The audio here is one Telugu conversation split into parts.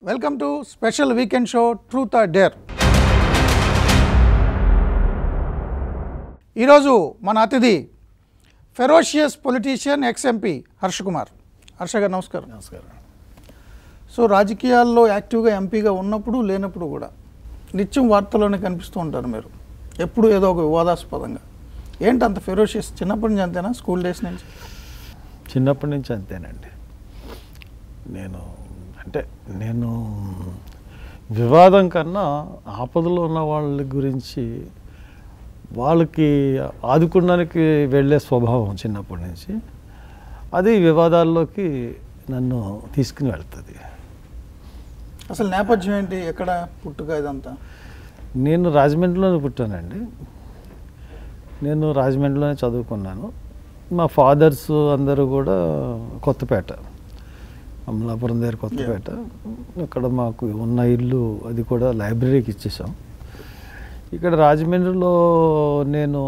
Welcome to special weekend show truth or dare ఈరోజు మన అతిథి ferocious politician ex MP Harsha Kumar Harsha గారు నమస్కారం నమస్కారం సో రాజకీయాల్లో యాక్టివ్గా ఎంపీగా ఉన్నప్పుడు లేనప్పుడు కూడా నిత్యం వార్తల్లోనే కనిపిస్తూ ఉంటారు మీరు ఎప్పుడు ఏదో ఒక వివాదాస్పదంగా ఏంటి అంత ఫెరోషియస్ చిన్నప్పటి నుంచి అంతేనా స్కూల్ డేస్ నుంచి చిన్నప్పటి నుంచి అంతేనండి నేను అంటే నేను వివాదం కన్నా ఆపదలో ఉన్న వాళ్ళ గురించి వాళ్ళకి ఆదుకోవడానికి వెళ్ళే స్వభావం చిన్నప్పటి నుంచి అది వివాదాల్లోకి నన్ను తీసుకుని వెళ్తుంది అసలు నేపథ్యం ఏంటి ఎక్కడ పుట్టుక ఇదంతా నేను రాజమండ్రిలోనే పుట్టానండి నేను రాజమండ్రిలోనే చదువుకున్నాను మా ఫాదర్స్ అందరూ కూడా కొత్తపేట అమలాపురం దగ్గర కొత్తపేట ఇక్కడ మాకు ఉన్న ఇల్లు అది కూడా లైబ్రరీకి ఇచ్చేసాం ఇక్కడ రాజమండ్రిలో నేను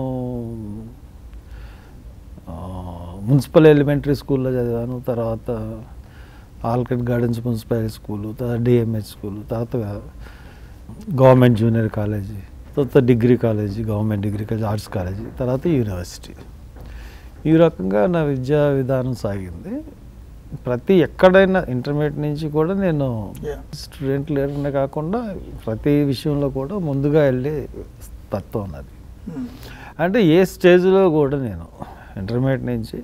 ఆ, మున్సిపల్ ఎలిమెంటరీ స్కూల్లో చదివాను తర్వాత ఆల్కట్ గార్డెన్స్ మున్సిపల్ స్కూలు తర్వాత డిఎంహెచ్ స్కూలు తర్వాత గవర్నమెంట్ జూనియర్ కాలేజీ తర్వాత degree college government degree college arts college తర్వాత యూనివర్సిటీ ఈ రకంగా నా విద్యా విధానం సాగింది ప్రతి ఎక్కడైనా ఇంటర్మీడియట్ నుంచి కూడా నేను Yeah. స్టూడెంట్ లీడర్నే కాకుండా ప్రతి విషయంలో కూడా ముందుగా వెళ్ళే తత్వం ఉన్నది Hmm. అంటే ఏ స్టేజ్లో కూడా నేను ఇంటర్మీడియట్ నుంచి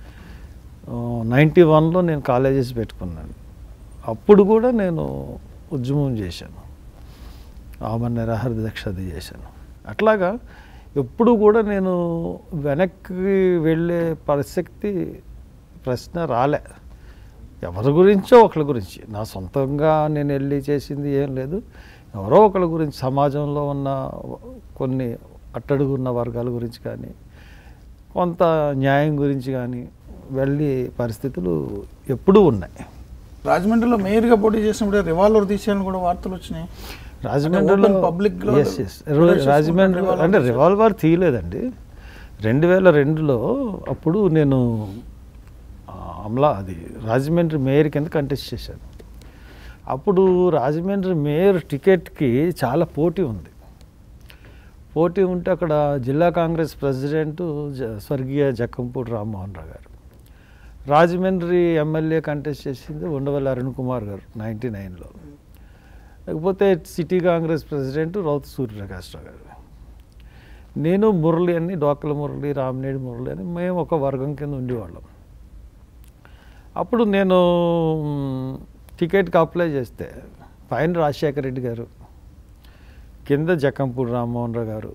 నైంటీ వన్లో నేను కాలేజెస్ పెట్టుకున్నాను అప్పుడు కూడా నేను ఉద్యమం చేశాను ఆమరణ నిరాహార దీక్ష అది చేశాను అట్లాగా ఎప్పుడు కూడా నేను వెనక్కి వెళ్ళే పరిస్థితి ప్రశ్న రాలే ఎవరి గురించో ఒకరి గురించి నా సొంతంగా నేను వెళ్ళి చేసింది ఏం లేదు ఎవరో ఒకరి గురించి సమాజంలో ఉన్న కొన్ని అట్టడుగున్న వర్గాల గురించి కానీ కొంత న్యాయం గురించి కానీ వెళ్ళి పరిస్థితులు ఎప్పుడూ ఉన్నాయి రాజమండ్రిలో మేయర్గా పోటీ చేసినప్పుడు రివాల్వర్ తీసేయాలని కూడా వార్తలు వచ్చినాయి రాజమండ్రిలో open public లో Yes, yes. revolver Rajahmundry revolver అంటే తీశారు. రివాల్వర్ తీయలేదండి రెండు వేల రెండులో అప్పుడు నేను ఆ, అమలా అది రాజమండ్రి మేయర్ కింద కంటెస్ట్ చేశాను అప్పుడు రాజమండ్రి మేయర్ టికెట్కి చాలా పోటీ ఉంది పోటీ ఉంటే అక్కడ జిల్లా కాంగ్రెస్ ప్రెసిడెంట్ జ- స్వర్గీయ జక్కంపూడి రామ్మోహన్ రావు గారు రాజమండ్రి ఎమ్మెల్యే కంటెస్ట్ చేసింది ఉండవల్లి అరుణ్ కుమార్ గారు నైంటీ నైన్లో లేకపోతే సిటీ కాంగ్రెస్ ప్రెసిడెంట్ రౌత్ సూర్యప్రకాశ్రావు గారు నేను మురళి అని డోకల మురళి రామినేడి మురళి అని మేము ఒక వర్గం కింద ఉండేవాళ్ళం అప్పుడు నేను మ్, టికెట్కి అప్లై చేస్తే పైన రాజశేఖర రెడ్డి గారు కింద జక్కంపూడి రామ్మోహన్ రావు గారు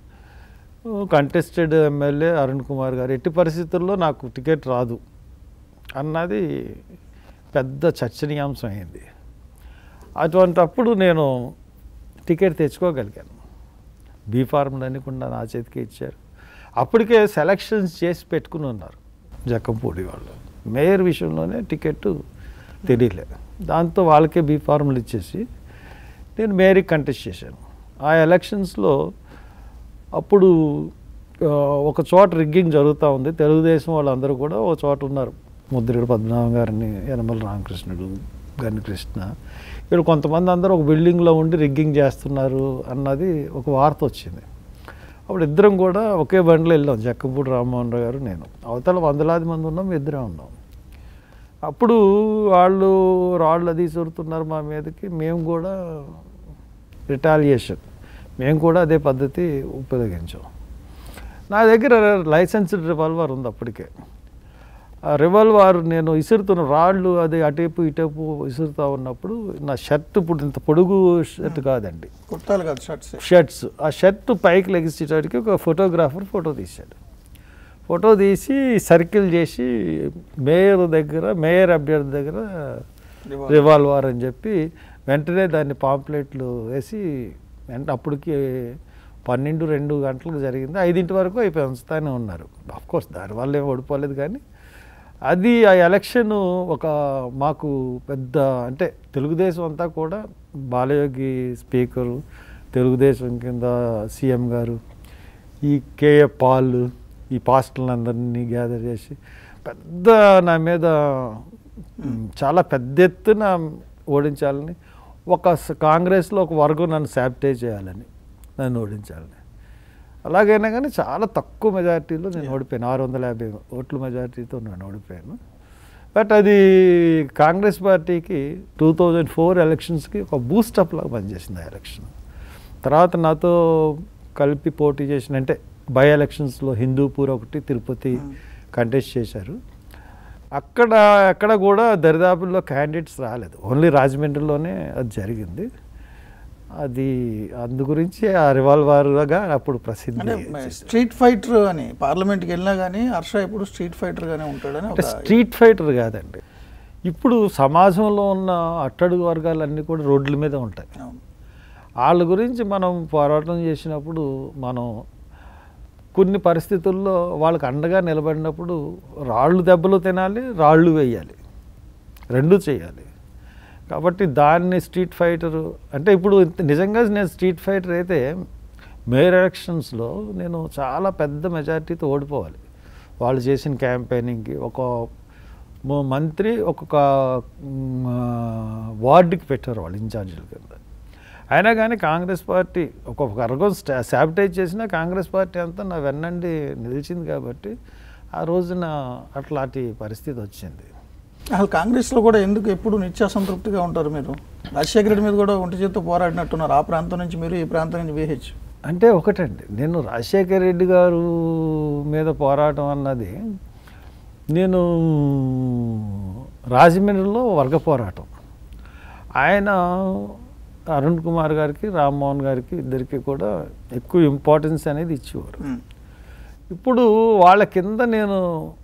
కంటెస్టెడ్ ఎమ్మెల్యే అరుణ్ కుమార్ గారు ఎట్టి పరిస్థితుల్లో నాకు టికెట్ రాదు అన్నది పెద్ద చర్చనీయాంశం అయింది అటువంటప్పుడు నేను టికెట్ తెచ్చుకోగలిగాను బీ ఫార్ములన్నీ కూడా నా చేతికి ఇచ్చారు అప్పటికే సెలక్షన్స్ చేసి పెట్టుకుని ఉన్నారు జక్కంపూడి వాళ్ళు మేయర్ విషయంలోనే టికెట్ తెలియలేదు దాంతో వాళ్ళకే బీ ఫార్ములు ఇచ్చేసి నేను మేయర్కి కంటెస్ట్ చేశాను ఆ ఎలక్షన్స్లో అప్పుడు ఆ, ఒక చోట రిగ్గింగ్ జరుగుతూ ఉంది తెలుగుదేశం వాళ్ళందరూ కూడా ఒక చోట ఉన్నారు ముద్రగడ పద్మనాభం గారిని యనమల రామకృష్ణుడు గని కృష్ణ వీళ్ళు కొంతమంది అందరూ ఒక బిల్డింగ్లో ఉండి రిగ్గింగ్ చేస్తున్నారు అన్నది ఒక వార్త వచ్చింది అప్పుడు ఇద్దరం కూడా ఒకే బండిలో వెళ్ళాం జక్కపూడి రామ్మోహన్ రావు గారు నేను అవతల వందలాది మంది ఉన్నాం ఇద్దరం ఉన్నాం అప్పుడు వాళ్ళు రాళ్ళు అది సొరుతున్నారు మా మీదకి మేము కూడా రిటాలియేషన్ మేము కూడా అదే పద్ధతి ఉపయోగించాం నా దగ్గర లైసెన్స్డ్ రివాల్వర్ ఉంది అప్పటికే ఆ రివాల్వర్ నేను ఇసురుతున్న రాళ్ళు అది అటేపు ఇటేపు ఇసురుతూ ఉన్నప్పుడు నా షర్ట్ ఇప్పుడు ఇంత పొడుగు షర్ట్ కాదండి కుర్తాలు కాదు షర్ట్స్ షర్ట్స్ ఆ షర్ట్ పైకి లెగిసేటడికి ఒక ఫోటోగ్రాఫర్ ఫోటో తీశాడు ఫోటో తీసి సర్కిల్ చేసి మేయర్ దగ్గర మేయర్ అభ్యర్థి దగ్గర రివాల్వర్ అని చెప్పి వెంటనే దాన్ని పాంప్లెట్లు వేసి వెంట అప్పటికి పన్నెండు రెండు గంటలకు జరిగింది ఐదింటి వరకు అయిపోయి ఉంచుతానే ఉన్నారు కోర్స్ దానివల్ల ఏం ఓడిపోలేదు కానీ అది ఆ ఎలక్షన్ ఒక మాకు పెద్ద అంటే తెలుగుదేశం అంతా కూడా బాలయోగి స్పీకరు తెలుగుదేశం కింద సీఎం గారు ఈ కేఏ పాల్ ఈ పాస్టర్లందరినీ గ్యాదర్ చేసి పెద్ద నా మీద మ్, చాలా పెద్ద ఎత్తున ఓడించాలని ఒక స- కాంగ్రెస్లో ఒక వర్గం నన్ను శాప్టేజ్ చేయాలని నన్ను ఓడించాలని అలాగైనా కానీ చాలా తక్కువ మెజారిటీలో నేను ఓడిపోయాను ఆరు వందల యాభై ఓట్ల మెజారిటీతో నేను ఓడిపోయాను బట్ అది కాంగ్రెస్ పార్టీకి టూ థౌజండ్ ఫోర్ ఎలక్షన్స్కి ఒక బూస్టప్ లాగా పనిచేసింది ఆ ఎలక్షన్ తర్వాత నాతో కలిపి పోటీ చేసిన అంటే బై ఎలక్షన్స్లో హిందూపూర్ ఒకటి తిరుపతి కంటెస్ట్ చేశారు అక్కడ అక్కడ కూడా దరిదాపుల్లో క్యాండిడేట్స్ రాలేదు ఓన్లీ రాజమండ్రిలోనే అది జరిగింది అది అందు గురించి ఆ రివాల్వర్గా అప్పుడు ప్రసిద్ధి అంటే చేశారు. స్ట్రీట్ ఫైటర్ అని పార్లమెంట్కి వెళ్ళినా కానీ హర్ష ఎప్పుడు స్ట్రీట్ ఫైటర్ గానే ఉంటాడని అంటే ఒక స్ట్రీట్ ఫైటర్ కాదండి ఇప్పుడు సమాజంలో ఉన్న అట్టడుగు వర్గాలన్నీ కూడా రోడ్ల మీద ఉంటాయి అవును. వాళ్ళ గురించి మనం పోరాటం చేసినప్పుడు మనం కొన్ని పరిస్థితుల్లో వాళ్ళకి అండగా నిలబడినప్పుడు రాళ్ళు దెబ్బలు తినాలి రాళ్ళు వేయాలి రెండూ చేయాలి కాబట్టి దాన్ని స్ట్రీట్ ఫైటర్ అంటే ఇప్పుడు నిజంగా నేను స్ట్రీట్ ఫైటర్ అయితే మేయర్ ఎలక్షన్స్లో నేను చాలా పెద్ద మెజారిటీతో ఓడిపోవాలి వాళ్ళు చేసిన క్యాంపెయినింగ్కి ఒక మ- మంత్రి ఒక్కొక్క మ్, ఆ, వార్డుకి పెట్టారు వాళ్ళు ఇన్ఛార్జీల కింద అయినా కానీ కాంగ్రెస్ పార్టీ ఒక వర్గం శాబిటైజ్ చేసినా కాంగ్రెస్ పార్టీ అంతా నా వెన్నండి నిలిచింది కాబట్టి ఆ రోజున అట్లాంటి పరిస్థితి వచ్చింది అసలు కాంగ్రెస్లో కూడా ఎందుకు ఎప్పుడు నిత్యాసంతృప్తిగా ఉంటారు మీరు రాజశేఖర రెడ్డి మీద కూడా ఒంటి చేత్తో పోరాడినట్టున్నారు ఆ ప్రాంతం నుంచి మీరు ఈ ప్రాంతం నుంచి విహెచ్ అంటే ఒకటండి నేను రాజశేఖర రెడ్డి గారు మీద పోరాటం అన్నది నేను రాజమండ్రిలో వర్గ పోరాటం ఆయన అరుణ్ కుమార్ గారికి రామ్మోహన్ గారికి ఇద్దరికి కూడా ఎక్కువ ఇంపార్టెన్స్ అనేది ఇచ్చేవారు ఇప్పుడు వాళ్ళ కింద నేను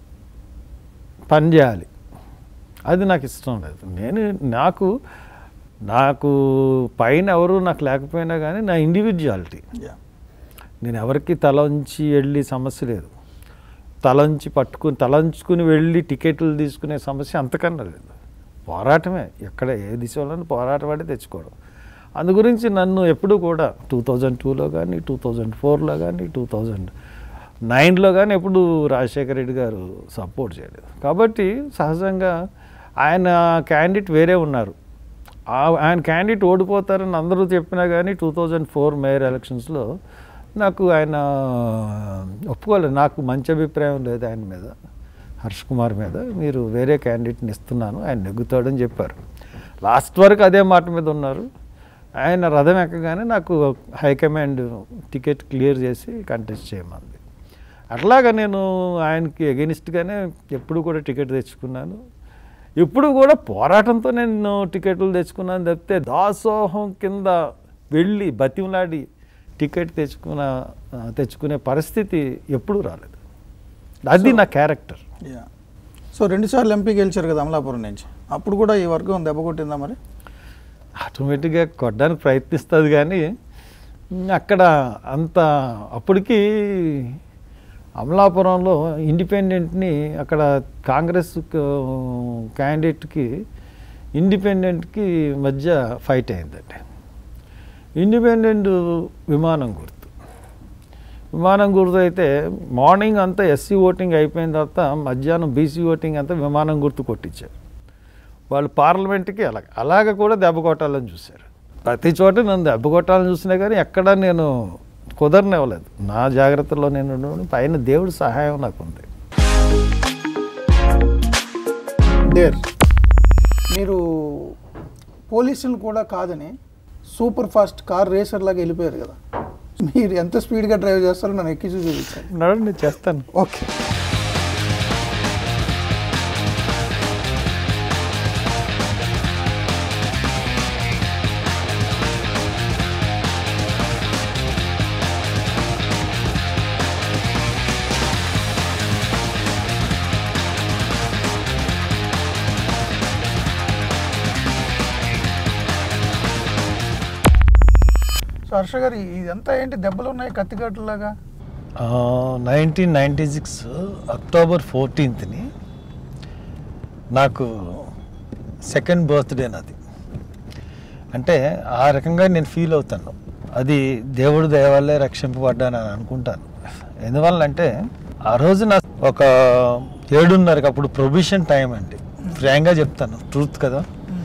పని చేయాలి అది నాకు ఇష్టం లేదు నేను నాకు నాకు పైన ఎవరు నాకు లేకపోయినా కానీ నా ఇండివిజువాలిటీ నేను ఎవరికి తలంచి వెళ్ళి సమస్య లేదు తలంచి పట్టుకుని తలంచుకుని వెళ్ళి టికెట్లు తీసుకునే సమస్య అంతకన్నా లేదు పోరాటమే ఎక్కడ ఏ దిశలో పోరాటం పడి తెచ్చుకోవడం అందు గురించి నన్ను ఎప్పుడూ కూడా టూ థౌజండ్ టూలో కానీ టూ థౌజండ్ ఫోర్లో కానీ టూ థౌజండ్ నైన్లో కానీ ఎప్పుడు రాజశేఖర రెడ్డి గారు సపోర్ట్ చేయలేదు కాబట్టి సహజంగా ఆయన క్యాండిడేట్ వేరే ఉన్నారు ఆ- ఆయన క్యాండిడేట్ ఓడిపోతారని అందరూ చెప్పినా కానీ టూ థౌజండ్ ఫోర్ మేయర్ ఎలక్షన్స్లో నాకు ఆయన ఒప్పుకోలేదు నాకు మంచి అభిప్రాయం లేదు ఆయన మీద హర్ష్ కుమార్ మీద మీరు వేరే క్యాండిడేట్ని ఇస్తున్నాను ఆయన నెగ్గుతాడని చెప్పారు లాస్ట్ వరకు అదే మాట మీద ఉన్నారు ఆయన రథం ఎక్కగానే నాకు హైకమాండ్ టికెట్ క్లియర్ చేసి కంటెస్ట్ చేయమంది అట్లాగా నేను ఆయనకి ఎగెనిస్ట్గానే ఎప్పుడు కూడా టికెట్ తెచ్చుకున్నాను ఇప్పుడు కూడా పోరాటంతో నేను టికెట్లు తెచ్చుకున్నాను తప్పితే దాసోహం కింద వెళ్ళి బతిమలాడి టికెట్ తెచ్చుకున్న ఆ, తెచ్చుకునే పరిస్థితి ఎప్పుడూ రాలేదు అది నా క్యారెక్టర్ యా సో రెండుసార్లు ఎంపీ గెలిచారు కదా అమలాపురం నుంచి అప్పుడు కూడా ఈ వర్గం దెబ్బ కొట్టిందా మరి ఆటోమేటిక్గా కొట్టడానికి ప్రయత్నిస్తుంది కానీ ఉమ్, అక్కడ అంత అప్పటికి అమలాపురంలో ఇండిపెండెంట్ని అక్కడ కాంగ్రెస్ క్యాండిడేట్కి ఇండిపెండెంట్కి మధ్య ఫైట్ అయిందండి ఇండిపెండెంట్ విమానం గుర్తు విమానం గుర్తు అయితే మార్నింగ్ అంతా ఎస్సీ ఓటింగ్ అయిపోయిన తర్వాత మధ్యాహ్నం బీసీ ఓటింగ్ అంతా విమానం గుర్తు కొట్టించారు వాళ్ళు పార్లమెంట్కి అలాగ అలాగ కూడా దెబ్బ కొట్టాలని చూశారు ప్రతి చోట నన్ను దెబ్బ కొట్టాలని చూసినా కానీ ఎక్కడా నేను కుదరనివ్వలేదు నా జాగ్రత్తలో నేను ఉన్నాను. పైన దేవుడి సహాయం నాకు ఉంది డేర్ మీరు పోలీసులు కూడా కాదని సూపర్ ఫాస్ట్ కార్ రేసర్ లాగా వెళ్ళిపోయారు కదా మీరు ఎంత స్పీడ్గా డ్రైవ్ చేస్తారో నన్ను ఎక్కి చూసి చూపించారు నడు నేను చేస్తాను ఓకే సో హర్ష గారు ఇదంతా ఏంటి దెబ్బలు ఉన్నాయి కత్తికట్టులాగా నైన్టీన్ నైంటీ సిక్స్ అక్టోబర్ ఫోర్టీన్త్ని నాకు సెకండ్ బర్త్డే నాది అంటే ఆ రకంగా నేను ఫీల్ అవుతాను అది దేవుడు దయవల్లే రక్షింపబడ్డానని అనుకుంటాను ఎందువల్లంటే ఆ రోజు నా ఒక ఏడున్నరకు అప్పుడు ప్రొబిషన్ టైం అండి ఫ్రాంక్గా చెప్తాను ట్రూత్ కదా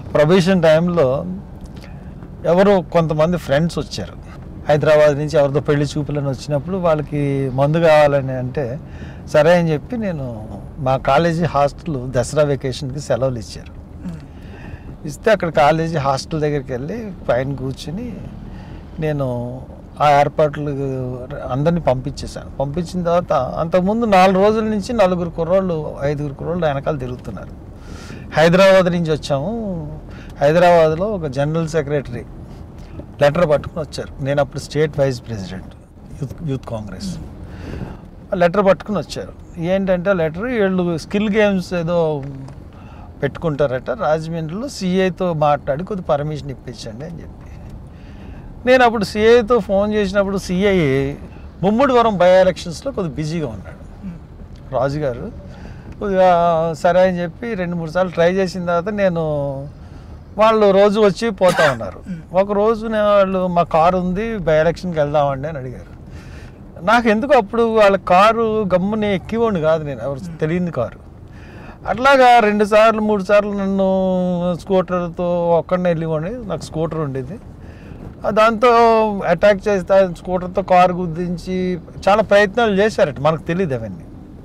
ప్రొబేషన్ టైంలో ఎవరో కొంతమంది ఫ్రెండ్స్ వచ్చారు హైదరాబాద్ నుంచి ఎవరితో పెళ్లి చూపులని వచ్చినప్పుడు వాళ్ళకి మందు కావాలని అంటే సరే అని చెప్పి నేను మా కాలేజీ హాస్టల్ దసరా వెకేషన్కి సెలవులు ఇచ్చారు ఇస్తే అక్కడ కాలేజీ హాస్టల్ దగ్గరికి వెళ్ళి పైన కూర్చుని నేను ఆ ఏర్పాట్లు అందరినీ పంపించేశాను పంపించిన తర్వాత అంతకుముందు నాలుగు రోజుల నుంచి నలుగురు కుర్రోళ్ళు ఐదుగురు కుర్రోళ్ళు వెనకాల తిరుగుతున్నారు హైదరాబాద్ నుంచి వచ్చాము హైదరాబాద్లో ఒక జనరల్ సెక్రటరీ లెటర్ పట్టుకుని వచ్చారు నేను అప్పుడు state vice president youth youth Congress ఆ లెటర్ పట్టుకుని వచ్చారు ఏంటంటే లెటర్ వీళ్ళు స్కిల్ గేమ్స్ ఏదో పెట్టుకుంటారట రాజమండ్రిలో సిఐతో మాట్లాడి కొద్ది పర్మిషన్ ఇప్పించండి అని చెప్పి నేను అప్పుడు సిఐతో ఫోన్ చేసినప్పుడు సిఐ ముమ్మడివరం బై ఎలక్షన్స్లో కొద్దిగా బిజీగా ఉన్నాడు రాజు గారు కొద్దిగా సరే అని చెప్పి రెండు మూడు సార్లు ట్రై చేసిన తర్వాత నేను వాళ్ళు రోజు వచ్చి పోతా ఉన్నారు ఒక రోజు నేను వాళ్ళు మా కారు ఉంది బై ఎలక్షన్కి వెళ్దామండి అని అడిగారు నాకు ఎందుకు అప్పుడు వాళ్ళ కారు గమ్ముని ఎక్కివ్వండి కాదు నేను ఎవరు తెలియని కారు అట్లాగా రెండు సార్లు మూడు సార్లు నన్ను స్కూటర్తో ఒక్కడనే వెళ్ళివ్వండి నాకు స్కూటర్ ఉండేది ఆ దాంతో అటాక్ చేస్తా స్కూటర్తో కారు గుద్దించి చాలా ప్రయత్నాలు చేశారట మనకు తెలియదు అవన్నీ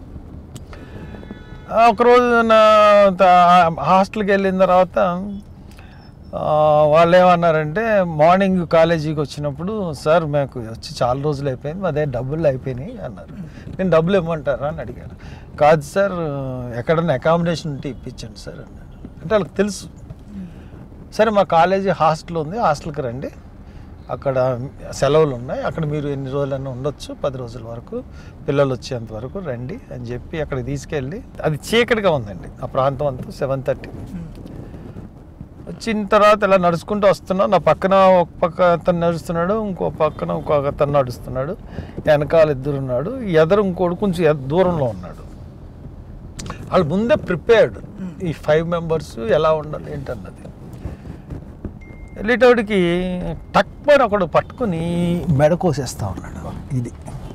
ఆ, ఒకరోజు నా త- హాస్టల్కి వెళ్ళిన తర్వాత ఆ, వాళ్ళు ఏమన్నారంటే మార్నింగ్ కాలేజీకి వచ్చినప్పుడు సార్ మాకు వచ్చి చాలా రోజులు అయిపోయింది మా దగ్గర డబ్బులు అయిపోయినాయి అన్నారు నేను డబ్బులు ఇవ్వమంటారా అని అడిగాను కాదు సార్ ఎక్కడన్నా అకామిడేషన్ ఉంటే ఇప్పించండి సార్ అన్నాడు అంటే వాళ్ళకి తెలుసు సరే మా కాలేజీ హాస్టల్ ఉంది హాస్టల్కి రండి అక్కడ సెలవులు ఉన్నాయి అక్కడ మీరు ఎన్ని రోజులైనా ఉండొచ్చు పది రోజుల వరకు పిల్లలు వచ్చేంత వరకు రండి అని చెప్పి అక్కడికి తీసుకెళ్ళి అది చీకటిగా ఉందండి ఆ ప్రాంతం అంతా సెవెన్ థర్టీ వచ్చిన తర్వాత ఇలా నడుచుకుంటూ వస్తున్నాం నా పక్కన ఒక పక్క అతను నడుస్తున్నాడు ఇంకో పక్కన ఇంకొక అతను నడుస్తున్నాడు వెనకాల ఇద్దరు ఉన్నాడు ఎదరు ఇంకోడు కొంచెం ఎద- దూరంలో ఉన్నాడు వాళ్ళు ముందే ప్రిపేర్డ్ ఈ ఫైవ్ మెంబర్స్ ఎలా ఉండాలి ఏంటన్నది వెళ్ళేటోడికి టక్మని ఒకడు పట్టుకుని మెడ కోసేస్తా ఉన్నాడు ఇది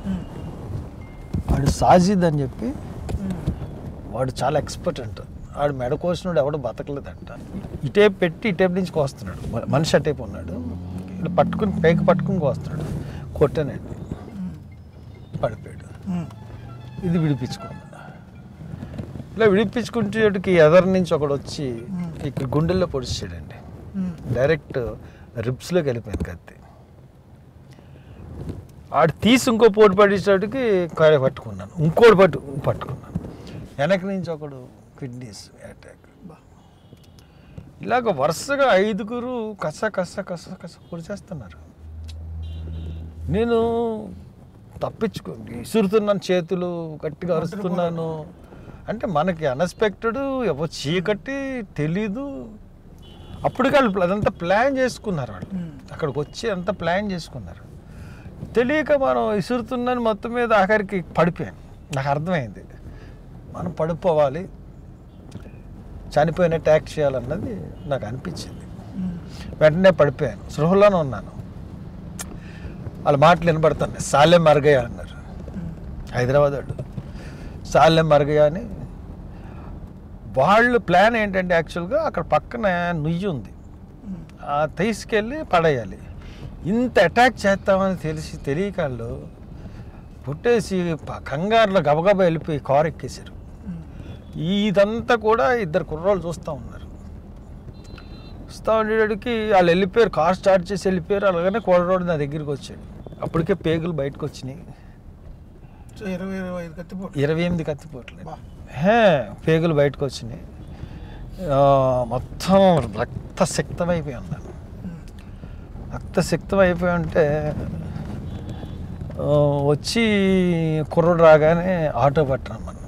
వాడు సాజిద్ అని చెప్పి వాడు చాలా ఎక్స్పర్ట్ అంట వాడు మెడ కోసినాడు ఎవడు బతకలేదంట ఇటేపు పెట్టి ఇటేపు నుంచి కోస్తున్నాడు మ- మనిషి అటేపు ఉన్నాడు ఇలా పట్టుకుని పైకి పట్టుకుని కోస్తున్నాడు కొట్టానండి పడిపోయాడు ఇది విడిపించుకున్నాడు ఇలా విడిపించుకుంటేటికి ఎదరి నుంచి ఒకడు వచ్చి ఇక్కడ గుండెల్లో పొడిచాడండి డైరెక్ట్ రిబ్స్లోకి వెళ్ళిపోయింది కత్తి ఆడు తీసి ఇంకో పోటు పడేసరికి కాయ పట్టుకున్నాను ఇంకోటి పట్టు పట్టుకున్నాను వెనక నుంచి ఒకడు కిడ్నీస్ అటాక్ ఇలాగ వరుసగా ఐదుగురు కస కస కస కస పొడిచేస్తున్నారు నేను తప్పించుకో విసురుతున్నాను చేతులు గట్టిగా అరుస్తున్నాను అంటే మనకి అన్ఎక్స్పెక్టెడ్ ఎవరు చీకటి తెలీదు అప్పటికి వాళ్ళు అదంతా ప్లాన్ చేసుకున్నారు వాళ్ళు అక్కడికి వచ్చి అంతా ప్లాన్ చేసుకున్నారు తెలియక మనం విసురుతున్నాను మొత్తం మీద ఆఖరికి పడిపోయాను నాకు అర్థమైంది మనం పడిపోవాలి చనిపోయిన ట్యాక్ చేయాలన్నది నాకు అనిపించింది వెంటనే పడిపోయాను సృహలోనే ఉన్నాను వాళ్ళ మాటలు వినబడుతున్నాయి సాలెం మరగయ్య అన్నారు హైదరాబాద్ వాళ్ళు సాలెం మరగయ్య అని వాళ్ళు ప్లాన్ ఏంటంటే యాక్చువల్గా అక్కడ పక్కన నుయ్యి ఉంది ఆ తీసుకెళ్ళి పడేయాలి ఇంత అటాక్ చేస్తామని తెలిసి తెలియక వాళ్ళు పుట్టేసి ప- కంగారులో గబగబా వెళ్ళిపోయి కారు ఎక్కేశారు ఇదంతా కూడా ఇద్దరు కుర్రోళ్ళు చూస్తూ ఉన్నారు వస్తూ ఉండేటికి వాళ్ళు వెళ్ళిపోయారు కార్ స్టార్ట్ చేసి వెళ్ళిపోయారు అలాగనే కోడరోడు నా దగ్గరికి వచ్చాడు అప్పటికే పేగులు బయటకు వచ్చినాయి సో ఇరవై ఇరవై ఐదు కత్తిపోటు ఇరవై ఎనిమిది కత్తిపోట్లు బా. హే పేగులు బయటకు వచ్చినాయి ఆ, మొత్తం రక్తసిక్తం అయిపోయి ఉన్నాను రక్తసిక్తం అయిపోయి ఉంటే ఆ, వచ్చి కుర్రోడు రాగానే ఆటో పట్టాను మనం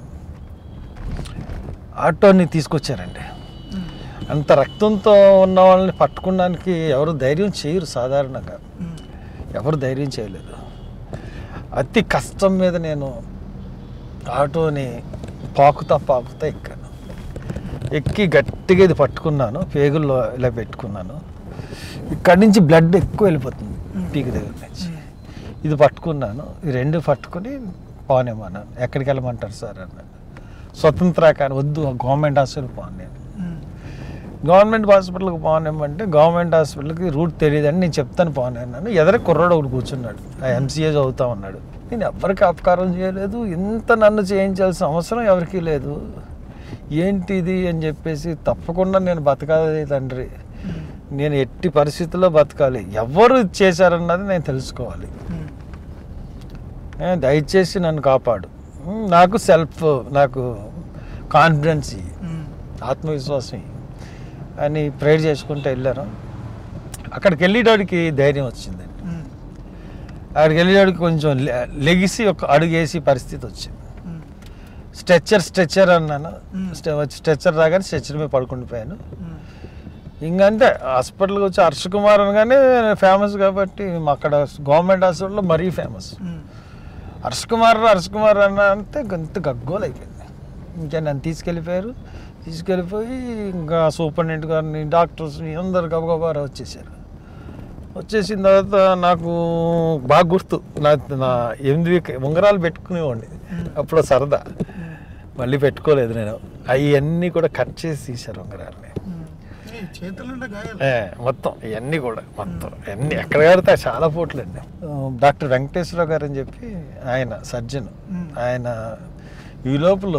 ఆటోని తీసుకొచ్చారండి అంత రక్తంతో ఉన్న వాళ్ళని పట్టుకోవడానికి ఎవరు ధైర్యం చేయరు సాధారణంగా ఎవరు ధైర్యం చేయలేదు అతి కష్టం మీద నేను ఆటోని పాకుతా పాకుతా ఎక్కాను ఎక్కి గట్టిగా ఇది పట్టుకున్నాను పేగుల్లో ఇలా పెట్టుకున్నాను ఇక్కడి నుంచి బ్లడ్ ఎక్కువ వెళ్ళిపోతుంది పీకి దగ్గర నుంచి ఇది పట్టుకున్నాను ఈ రెండు పట్టుకుని పోనేమన్నాను ఎక్కడికి వెళ్ళమంటారు సార్ అన్నాను స్వతంత్ర కానీ వద్దు గవర్నమెంట్ హాస్పిటల్ పోను నేను గవర్నమెంట్ హాస్పిటల్కి పోనేమంటే గవర్నమెంట్ హాస్పిటల్కి రూట్ తెలియదని నేను చెప్తాను పోనన్నాను ఎదర కుర్రాడు ఒకడు కూర్చున్నాడు ఆ ఎంసీఏ చదువుతా ఉన్నాడు నేను ఎవరికి అపకారం చేయలేదు ఇంత నన్ను చేయించాల్సిన అవసరం ఎవరికీ లేదు ఏంటిది అని చెప్పేసి తప్పకుండా నేను బతకాలి తండ్రి నేను ఎట్టి పరిస్థితుల్లో బతకాలి ఎవరు చేశారన్నది నేను తెలుసుకోవాలి ఉమ్. ఏ, దయచేసి నన్ను కాపాడు ఉమ్, నాకు సెల్ఫ్ నాకు కాన్ఫిడెన్స్ ఇయ్యి, ఉమ్. ఆత్మవిశ్వాసం ఇయ్యి అని ప్రేయర్ చేసుకుంటూ వెళ్ళాను అక్కడికి వెళ్ళేటోడికి ధైర్యం వచ్చిందండి ఉమ్. అక్కడికి వెళ్ళేటోడికి కొంచెం లె- లెగిసి ఒక అడుగేసి పరిస్థితి వచ్చింది ఉమ్. స్ట్రెచ్చర్ స్ట్రెచ్చర్ అన్నాను మ్మ్. స్టె- వచ్చి స్ట్రెచ్చర్ రాగానే స్ట్రెచ్చర్ మీద పడుకుండిపోయాను ఉమ్. ఇంకంతే హాస్పిటల్కి వచ్చి హర్ష కుమార్ అనగానే ఫేమస్ కాబట్టి మా అక్కడ గవర్నమెంట్ హాస్పిటల్లో మరీ ఫేమస్ ఉమ్. హర్ష కుమార్ హర్ష కుమార్ అన్న అంటే గంత గగ్గోలు అయిపోయింది ఇంకా నన్ను తీసుకెళ్ళిపోయారు తీసుకెళ్ళిపోయి ఇంకా సూపరింటెండెంట్ గారిని డాక్టర్స్ని అందరు గబగబా వచ్చేసారు వచ్చేసిన తర్వాత నాకు బాగా గుర్తు నా నా ఎనిమిది ఉంగరాలు పెట్టుకునేవాడిని అప్పుడు సరదా మళ్ళీ పెట్టుకోలేదు నేను అవన్నీ కూడా కట్ చేసి తీశారు ఉంగరాలని ఉమ్. ఈ చేతులు నిండా గాయాలు ఏ, మొత్తం ఇవన్నీ కూడా మొత్తం అన్ని ఎక్కడ కడితే చాలా పోట్లు అండి డాక్టర్ వెంకటేశ్వర గారు అని చెప్పి ఆయన సర్జన్ మ్మ్. ఆయన ఈ లోపల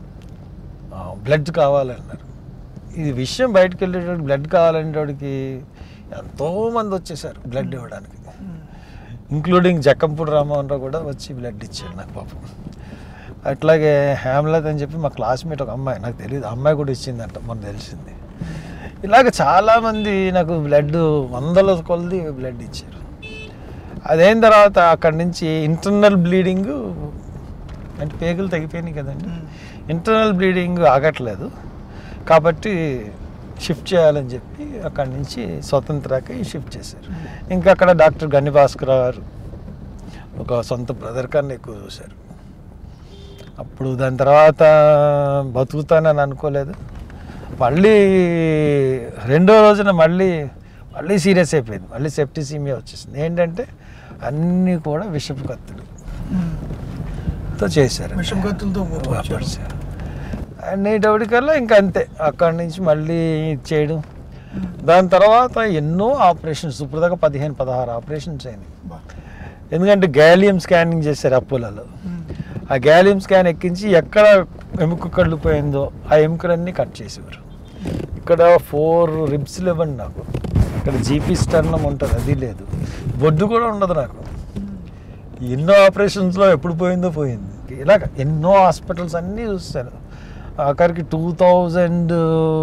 బ్లడ్ కావాలన్నారు ఇది విషయం బయటకు వెళ్ళేటోడికి బ్లడ్ కావాలనేటోడికి ఎంతో మంది వచ్చేసారు బ్లడ్ ఇవ్వడానికి ఉమ్. ఇంక్లూడింగ్ జక్కంపూడి రామోహన్ రావు కూడా వచ్చి బ్లడ్ ఇచ్చాడు నాకు పాపం అట్లాగే హేమలత్ అని చెప్పి మా క్లాస్మేట్ ఒక అమ్మాయి నాకు తెలియదు అమ్మాయి కూడా ఇచ్చిందంట మొన్న తెలిసింది ఇలాగ చాలామంది నాకు బ్లడ్ వందల కొలది బ్లడ్ ఇచ్చారు అదైన తర్వాత అక్కడి నుంచి ఇంటర్నల్ బ్లీడింగ్ అంటే పేగులు తగ్గిపోయినాయి కదండి ఉమ్. ఇంటర్నల్ బ్లీడింగ్ ఆగట్లేదు కాబట్టి షిఫ్ట్ చేయాలని చెప్పి అక్కడి నుంచి స్వతంత్రకి షిఫ్ట్ చేశారు ఇంకా అక్కడ డాక్టర్ గని భాస్కర్ గారు ఒక సొంత బ్రదర్ కన్నా ఎక్కువ చూశారు అప్పుడు దాని తర్వాత బతుకుతానని అనుకోలేదు మళ్ళీ రెండో రోజున మళ్ళీ మళ్ళీ సీరియస్ అయిపోయింది మళ్ళీ సెప్టిసీమియా వచ్చేసింది ఏంటంటే అన్నీ కూడా విషపు కత్తులు ఉమ్. తో చేశారు విషం కత్తులతో పొడిచారు. అనేటప్పటికల్లా ఇంకా అంతే అక్కడి నుంచి మళ్ళీ చేయడం దాని తర్వాత ఎన్నో ఆపరేషన్స్ ఇప్పుడు దాకా పదిహేను పదహారు ఆపరేషన్స్ అయినాయి బా. ఎందుకంటే గ్యాలియం స్కానింగ్ చేశారు అప్పులలో ఉమ్. ఆ గ్యాలియం స్కాన్ ఎక్కించి ఎక్కడ ఎముక కళ్ళిపోయిందో ఆ ఎముకలన్నీ కట్ చేసేవారు ఇక్కడ ఫోర్ రిబ్స్ లేవండి నాకు ఇక్కడ జీపీ స్టర్నం ఉంటుంది అది లేదు బొడ్డు కూడా ఉండదు నాకు ఎన్నో ఆపరేషన్స్లో ఎప్పుడు పోయిందో పోయింది ఇలాగ ఎన్నో హాస్పిటల్స్ అన్నీ చూస్తారు ఆఖరికి టూ థౌజండ్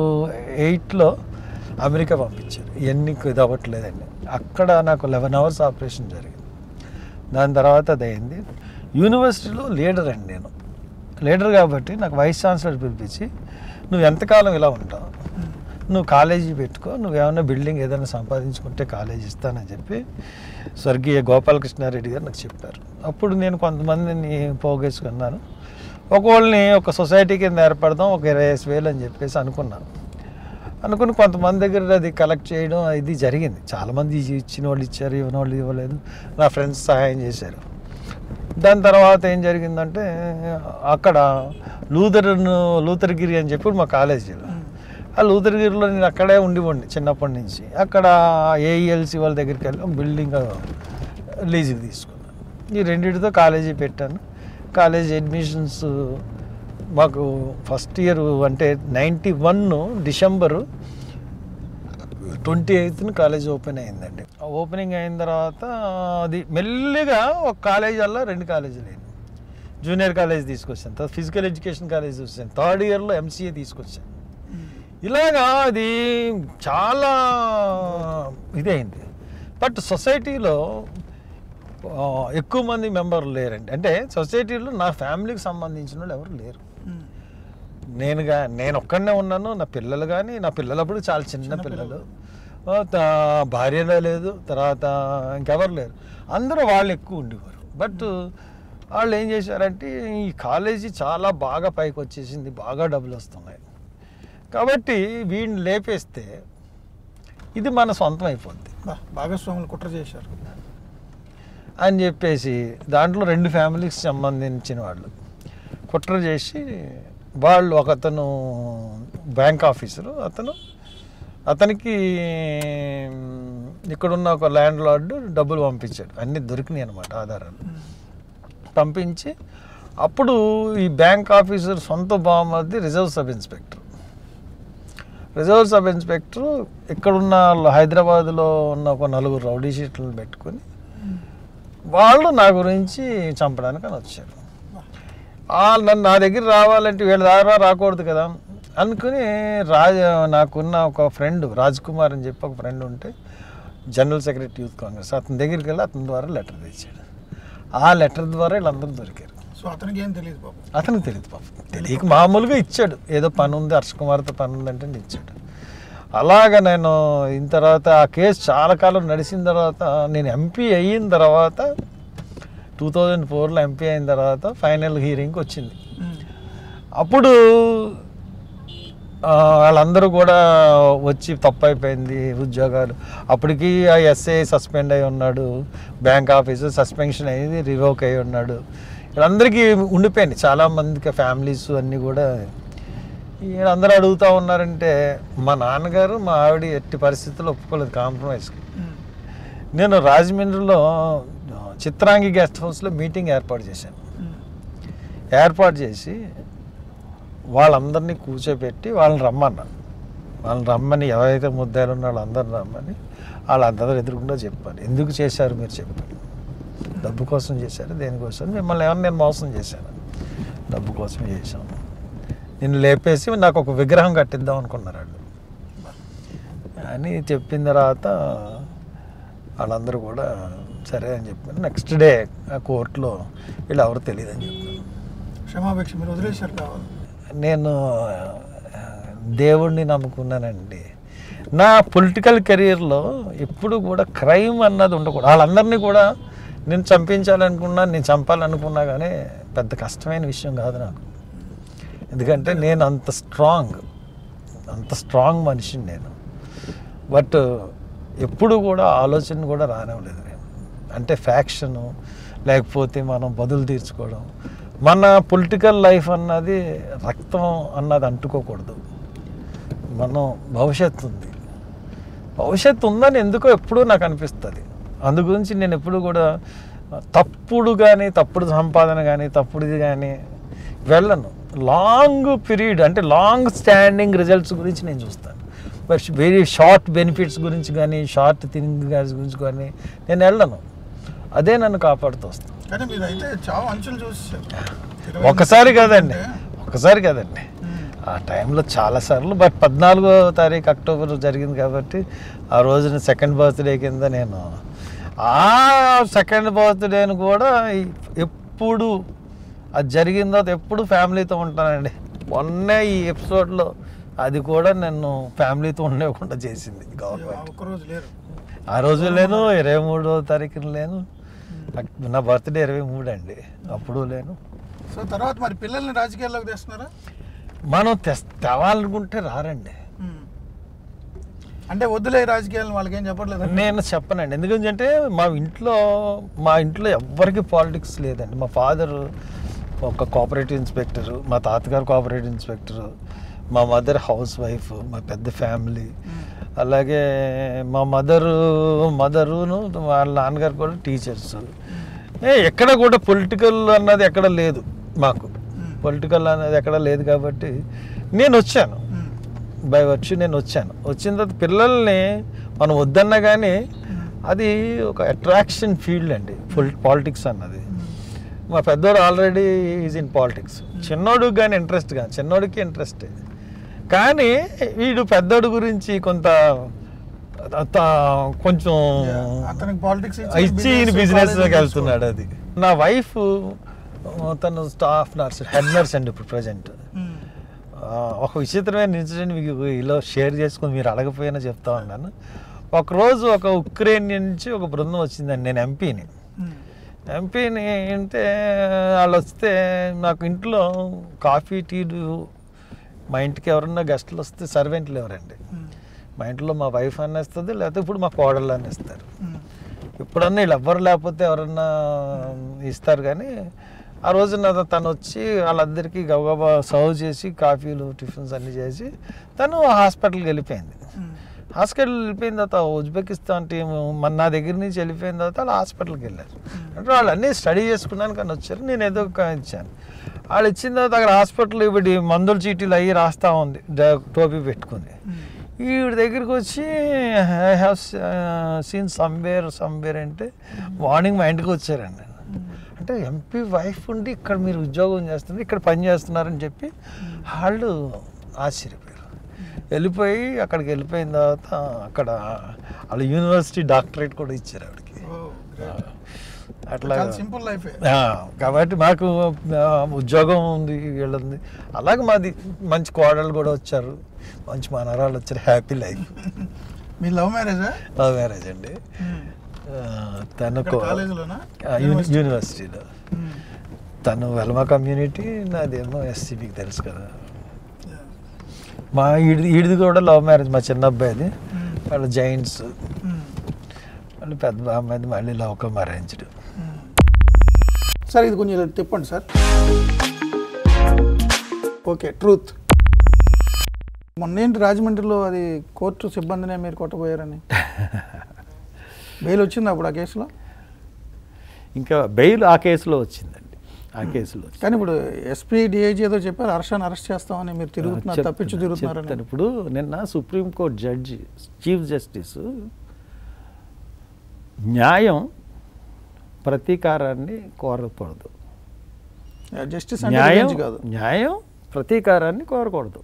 ఎయిట్లో అమెరికా పంపించారు ఇవన్నీ ఇది అవ్వట్లేదండి అక్కడ నాకు లెవెన్ అవర్స్ ఆపరేషన్ జరిగింది దాని తర్వాత అది అయింది యూనివర్సిటీలో లీడర్ అండి నేను లీడర్ కాబట్టి నాకు వైస్ ఛాన్సలర్ పిలిపించి నువ్వు ఎంతకాలం ఇలా ఉంటావు నువ్వు కాలేజీ పెట్టుకో నువ్వేమైనా బిల్డింగ్ ఏదైనా సంపాదించుకుంటే కాలేజీ ఇస్తానని చెప్పి స్వర్గీయ గోపాలకృష్ణారెడ్డి గారు నాకు చెప్పారు అప్పుడు నేను కొంతమందిని పోగేసుకున్నాను ఒకళ్ళని ఒక సొసైటీ కింద ఏర్పడదాం ఒక ఇరవై ఐదు వేలు అని చెప్పేసి అనుకున్నాను అనుకుని కొంతమంది దగ్గర అది కలెక్ట్ చేయడం ఇది జరిగింది చాలామంది ఇచ్చిన వాళ్ళు ఇచ్చారు ఇవ్వని వాళ్ళు ఇవ్వలేదు నా ఫ్రెండ్స్ సహాయం చేశారు దాని తర్వాత ఏం జరిగిందంటే అక్కడ లూథరన్ లూథర్గిరి అని చెప్పి మా కాలేజీలో ఆ లూథర్గిరిలో నేను అక్కడే ఉండిపోండి చిన్నప్పటి నుంచి అక్కడ ఏఈఎల్సి వాళ్ళ దగ్గరికి వెళ్ళి ఒక బిల్డింగ్ లీజుకి తీసుకున్నాను ఈ రెండింటితో కాలేజీ పెట్టాను కాలేజీ అడ్మిషన్స్ మాకు ఫస్ట్ ఇయర్ అంటే నైంటీ వన్ డిసెంబరు ట్వంటీ ఎయిత్న కాలేజ్ ఓపెన్ అయిందండి ఆ ఓపెనింగ్ అయిన తర్వాత అది మెల్లిగా ఒక కాలేజ్ వల్ల రెండు కాలేజీలు అయింది జూనియర్ కాలేజ్ తీసుకొచ్చాను తర్వాత ఫిజికల్ ఎడ్యుకేషన్ కాలేజ్ వచ్చాను థర్డ్ ఇయర్లో ఎంసీఏ తీసుకొచ్చాను ఇలాగా అది చాలా ఇదైంది బట్ సొసైటీలో ఆ, ఎక్కువ మంది మెంబర్లు లేరండి అంటే సొసైటీలో నా ఫ్యామిలీకి సంబంధించిన వాళ్ళు ఎవరు లేరు ఉమ్. నేనుగా నేను ఒక్కడనే ఉన్నాను నా పిల్లలు కానీ నా పిల్లలప్పుడు చాలా చిన్న చిన్న పిల్లలు ఆ, త- భార్య లేదు తర్వాత ఇంకెవరు లేరు అందరూ వాళ్ళు ఎక్కువ ఉండేవారు బట్ వాళ్ళు ఏం చేశారంటే ఈ కాలేజీ చాలా బాగా పైకి వచ్చేసింది బాగా డబ్బులు వస్తున్నాయి కాబట్టి వీడిని లేపేస్తే ఇది మన సొంతం అయిపోద్ది బా, భాగస్వాములు కుట్ర చేశారు అని చెప్పేసి దాంట్లో రెండు ఫ్యామిలీకి సంబంధించిన వాళ్ళు కుట్ర చేసి వాళ్ళు ఒకతను బ్యాంక్ ఆఫీసరు అతను అతనికి ఇక్కడున్న ఒక ల్యాండ్ లార్డ్ డబ్బులు పంపించాడు అన్నీ దొరికినాయి అనమాట ఆధారాలు పంపించి అప్పుడు ఈ బ్యాంక్ ఆఫీసర్ సొంత బామ్మది reserve sub inspector reserve sub inspector ఇక్కడున్న హైదరాబాద్లో ఉన్న ఒక నలుగురు రౌడీ షీట్లను పెట్టుకొని వాళ్ళు నా గురించి చంపడానికి అని వచ్చారు వాళ్ళు నన్ను నా దగ్గర రావాలంటే వీళ్ళ ద్వారా రాకూడదు కదా అనుకుని రాజ నాకున్న ఒక ఫ్రెండ్ రాజ్ కుమార్ అని చెప్పి ఒక ఫ్రెండ్ ఉంటే జనరల్ సెక్రటరీ యూత్ కాంగ్రెస్ అతని దగ్గరికి వెళ్ళి అతని ద్వారా లెటర్ తెచ్చాడు ఆ లెటర్ ద్వారా వీళ్ళందరూ దొరికారు సో అతనికి ఏం తెలియదు బాబు అతనికి తెలియదు పాపం తెలియక మామూలుగా ఇచ్చాడు ఏదో పని ఉంది హర్ష కుమార్తో పని ఉందంటే ఇచ్చాడు అలాగ నేను అయిన తర్వాత ఆ కేసు చాలా కాలం నడిచిన తర్వాత నేను ఎంపీ అయిన తర్వాత టూ థౌజండ్ ఫోర్లో ఎంపీ అయిన తర్వాత ఫైనల్ హీరింగ్కి వచ్చింది అప్పుడు ఆ, వాళ్ళందరూ కూడా వచ్చి తప్పు అయిపోయింది ఉద్యోగాలు అప్పటికి ఆ ఎస్ఐ సస్పెండ్ అయి ఉన్నాడు బ్యాంక్ ఆఫీసర్ సస్పెన్షన్ అయ్యింది రివోక్ అయి ఉన్నాడు వీళ్ళందరికీ ఉండిపోయింది చాలా మందికి ఫ్యామిలీస్ అన్నీ కూడా వీళ్ళందరూ అడుగుతూ ఉన్నారంటే మా నాన్నగారు మా ఆవిడ ఎట్టి పరిస్థితుల్లో ఒప్పుకోలేదు కాంప్రమైజ్కి నేను రాజమండ్రిలో చిత్రాంగి గెస్ట్ హౌస్లో మీటింగ్ ఏర్పాటు చేశాను ఏర్పాటు చేసి వాళ్ళందరినీ కూర్చోబెట్టి వాళ్ళని రమ్మన్నాను వాళ్ళని రమ్మని ఎవరైతే ముద్దాలు ఉన్నారో వాళ్ళందరిని రమ్మని వాళ్ళందరూ ఎదురుకుండా చెప్పాను ఎందుకు చేశారు మీరు చెప్పండి డబ్బు కోసం చేశారు దేనికోసం మిమ్మల్ని ఏమన్నా నేను మోసం చేశాను డబ్బు కోసం చేశాను నిన్ను లేపేసి నాకు ఒక విగ్రహం కట్టిద్దాం అనుకున్నారు వాళ్ళు అని చెప్పిన తర్వాత వాళ్ళందరూ కూడా సరే అని చెప్పాను నెక్స్ట్ డే ఆ కోర్టులో వీళ్ళు ఎవరు తెలియదు అని చెప్పాను క్షమాపేక్ష మీరు వదిలేశారు కావాలి నేను ఆ, దేవుణ్ణి నమ్ముకున్నానండి నా పొలిటికల్ కెరీర్లో ఎప్పుడు కూడా క్రైమ్ అన్నది ఉండకూడదు వాళ్ళందరినీ కూడా నేను చంపించాలనుకున్నా నేను చంపాలనుకున్నా కానీ పెద్ద కష్టమైన విషయం కాదు నాకు ఎందుకంటే నేను అంత స్ట్రాంగ్ అంత స్ట్రాంగ్ మనిషిని నేను బట్ ఎప్పుడు కూడా ఆలోచన కూడా రానివ్వలేదు నేను అంటే ఫ్యాక్షను లేకపోతే మనం బదులు తీర్చుకోవడం మన పొలిటికల్ లైఫ్ అన్నది రక్తం అన్నది అంటుకోకూడదు మనం భవిష్యత్తు ఉంది భవిష్యత్తు ఉందని ఎందుకో ఎప్పుడూ నాకు అనిపిస్తుంది అందు గురించి నేను ఎప్పుడు కూడా తప్పుడు కానీ తప్పుడు సంపాదన కానీ తప్పుడుది కానీ వెళ్ళను లాంగ్ పీరియడ్ అంటే లాంగ్ స్టాండింగ్ రిజల్ట్స్ గురించి నేను చూస్తాను బట్ వెరీ షార్ట్ బెనిఫిట్స్ గురించి కానీ షార్ట్ థింగ్ గురించి కానీ నేను వెళ్ళను అదే నన్ను కాపాడుతూ వస్తాను కానీ మీరు అయితే చాలా అంచులు చూసేసారు ఇరవై ఒకసారి ఎనిమిది కదండి అంటే, ఒకసారి కదండి ఉమ్, ఆ టైంలో చాలాసార్లు బట్ పద్నాలుగో తారీఖు అక్టోబర్ జరిగింది కాబట్టి ఆ రోజున సెకండ్ బర్త్డే కింద నేను ఆ సెకండ్ బర్త్డేను కూడా ఈ- ఎప్పుడు అది జరిగిన తర్వాత ఎప్పుడు ఫ్యామిలీతో ఉంటానండి మొన్నే ఈ ఎపిసోడ్లో అది కూడా నన్ను ఫ్యామిలీతో ఉండకుండా చేసింది అయ్యో, గవర్నమెంట్ ఆ ఒక్కరోజు లేరు ఆ రోజు లేను ఇరవై మూడో తారీఖున లేను నా బర్త్డే ఇరవై మూడు అండి అప్పుడు లేను సో తర్వాత మరి పిల్లల్ని రాజకీయాల్లోకి తెస్తున్నారా మనం తెస్ తేవాలనుకుంటే రారండి ఉమ్. అంటే వద్దులే ఈ రాజకీయాలను వాళ్ళకి ఏం చెప్పట్లేదు నేను చెప్పనండి ఎందుకంటే మా ఇంట్లో మా ఇంట్లో ఎవ్వరికి పాలిటిక్స్ లేదండి మా ఫాదర్ ఒక కోఆపరేటివ్ ఇన్స్పెక్టరు మా తాతగారు కోఆపరేటివ్ ఇన్స్పెక్టరు మా మదర్ హౌస్ వైఫ్ మా పెద్ద ఫ్యామిలీ అలాగే మా మదరు మదరును వాళ్ళ నాన్నగారు కూడా టీచర్స్ ఏ ఎక్కడ కూడా పొలిటికల్ అన్నది ఎక్కడ లేదు మాకు పొలిటికల్ అనేది ఎక్కడ లేదు కాబట్టి నేను వచ్చాను బై వచ్చి నేను వచ్చాను వచ్చిన తర్వాత పిల్లల్ని మనం వద్దన్నా కానీ అది ఒక అట్రాక్షన్ ఫీల్డ్ అండి పాలిటిక్స్ అన్నది మా పెద్దోడు ఆల్రెడీ ఈజ్ ఇన్ పాలిటిక్స్ చిన్నోడు కానీ ఇంట్రెస్ట్ కానీ చిన్నోడికి ఇంట్రెస్ట్ కానీ వీడు పెద్దోడు గురించి కొంత త- కొంచెం అతనికి పాలిటిక్స్ ఇచ్చి బిజినెస్లోకి వెళ్తున్నాడు అది నా వైఫ్ తను స్టాఫ్ నర్స్ హెడ్ నర్స్ అండి ఇప్పుడు ప్రజెంట్ ఒక విచిత్రమైన ఇన్సిడెంట్ మీకు ఇలా షేర్ చేసుకుని మీరు అడగపోయినా చెప్తా ఉన్నాను ఒకరోజు ఒక ఉక్రెయిన్ నుంచి ఒక బృందం వచ్చిందండి నేను ఎంపీని ఎంపీని అంటే వాళ్ళు వస్తే నాకు ఇంట్లో కాఫీ టీలు మా ఇంటికి ఎవరన్నా గెస్టులు వస్తే సర్వెంట్లు ఎవరండి మా ఇంట్లో మా వైఫ్ అనేస్తుంది లేకపోతే ఇప్పుడు మా కోడళ్ళు అనేస్తారు ఇప్పుడన్నా వీళ్ళు ఎవ్వరు లేకపోతే ఎవరన్నా ఇస్తారు కానీ ఆ రోజున తను వచ్చి వాళ్ళందరికీ గబగబా సర్వ్ చేసి కాఫీలు టిఫిన్స్ అన్నీ చేసి తను హాస్పిటల్కి వెళ్ళిపోయింది హాస్పిటల్ వెళ్ళిపోయిన తర్వాత ఉజ్బెకిస్తాన్ టీం మన నా దగ్గర నుంచి వెళ్ళిపోయిన తర్వాత వాళ్ళు హాస్పిటల్కి వెళ్ళారు అంటే వాళ్ళు అన్నీ స్టడీ చేసుకున్నాను కానీ వచ్చారు నేను ఏదో ఒక ఇచ్చాను వాళ్ళు ఇచ్చిన తర్వాత అక్కడ హాస్పిటల్ ఇవి మందుల చీటీలు అయ్యి రాస్తా ఉంది డ- టోపీ పెట్టుకుని ఈవిడ దగ్గరికి వచ్చి I have seen somewhere somewhere అంటే మార్నింగ్ మా ఇంటికి వచ్చారండి అంటే ఎంపీ వైఫ్ ఉండి ఇక్కడ మీరు ఉద్యోగం చేస్తున్నారు ఇక్కడ పని చేస్తున్నారని చెప్పి వాళ్ళు ఆశ్చర్యపోయారు వెళ్ళిపోయి అక్కడికి వెళ్ళిపోయిన తర్వాత అక్కడ వాళ్ళ యూనివర్సిటీ డాక్టరేట్ కూడా ఇచ్చారు ఆవిడకి అట్లా చాలా సింపుల్ లైఫ్ ఆ, కాబట్టి మాకు ఆ, ఉద్యోగం ఉంది వీళ్ళది అలాగే మాది మంచి కోడలు కూడా వచ్చారు మంచి మనవరాలు వచ్చారు హ్యాపీ లైఫ్ మీ లవ్ మ్యారేజా లవ్ మ్యారేజ్ అండి ఆ, తను కో- కాలేజీలోనా ఆ, యూని- యూనివర్సిటీలో తను వెల్మా కమ్యూనిటీ నాదేమో ఎస్సీబీకి తెలుసు కదా మా ఈడిది ఈడిది కూడా లవ్ మ్యారేజ్ మా చిన్న అబ్బాయిది వాళ్ళ జైంట్స్ మళ్ళీ పెద్ద అమ్మాయిది మళ్ళీ లవ్ కమ్ అరేంజ్డ్ సార్ ఇది కొంచెం ఇలా తిప్పండి సార్ ఓకే ట్రూత్ మొన్నేంటి రాజమండ్రిలో అది కోర్టు సిబ్బందినే మీరు కొట్టబోయారని బెయిల్ వచ్చింది అప్పుడు ఆ కేసులో ఇంకా బెయిల్ ఆ కేసులో వచ్చిందండి ఆ కేసులో వచ్చింది. కానీ ఇప్పుడు ఎస్పీ డిఐజీ ఏదో చెప్పారు హర్షాన్ని అరెస్ట్ చేస్తామని మీరు తిరుగుతున్నారు చెప్తాను, తప్పించి తిరుగుతున్నారని చెప్తాను. ఇప్పుడు నిన్న సుప్రీంకోర్టు జడ్జి చీఫ్ జస్టిస్ న్యాయం ప్రతీకారాన్ని కోరకూడదు జస్టిస్ అంటే న్యాయం revenge కాదు న్యాయం ప్రతీకారాన్ని కోరకూడదు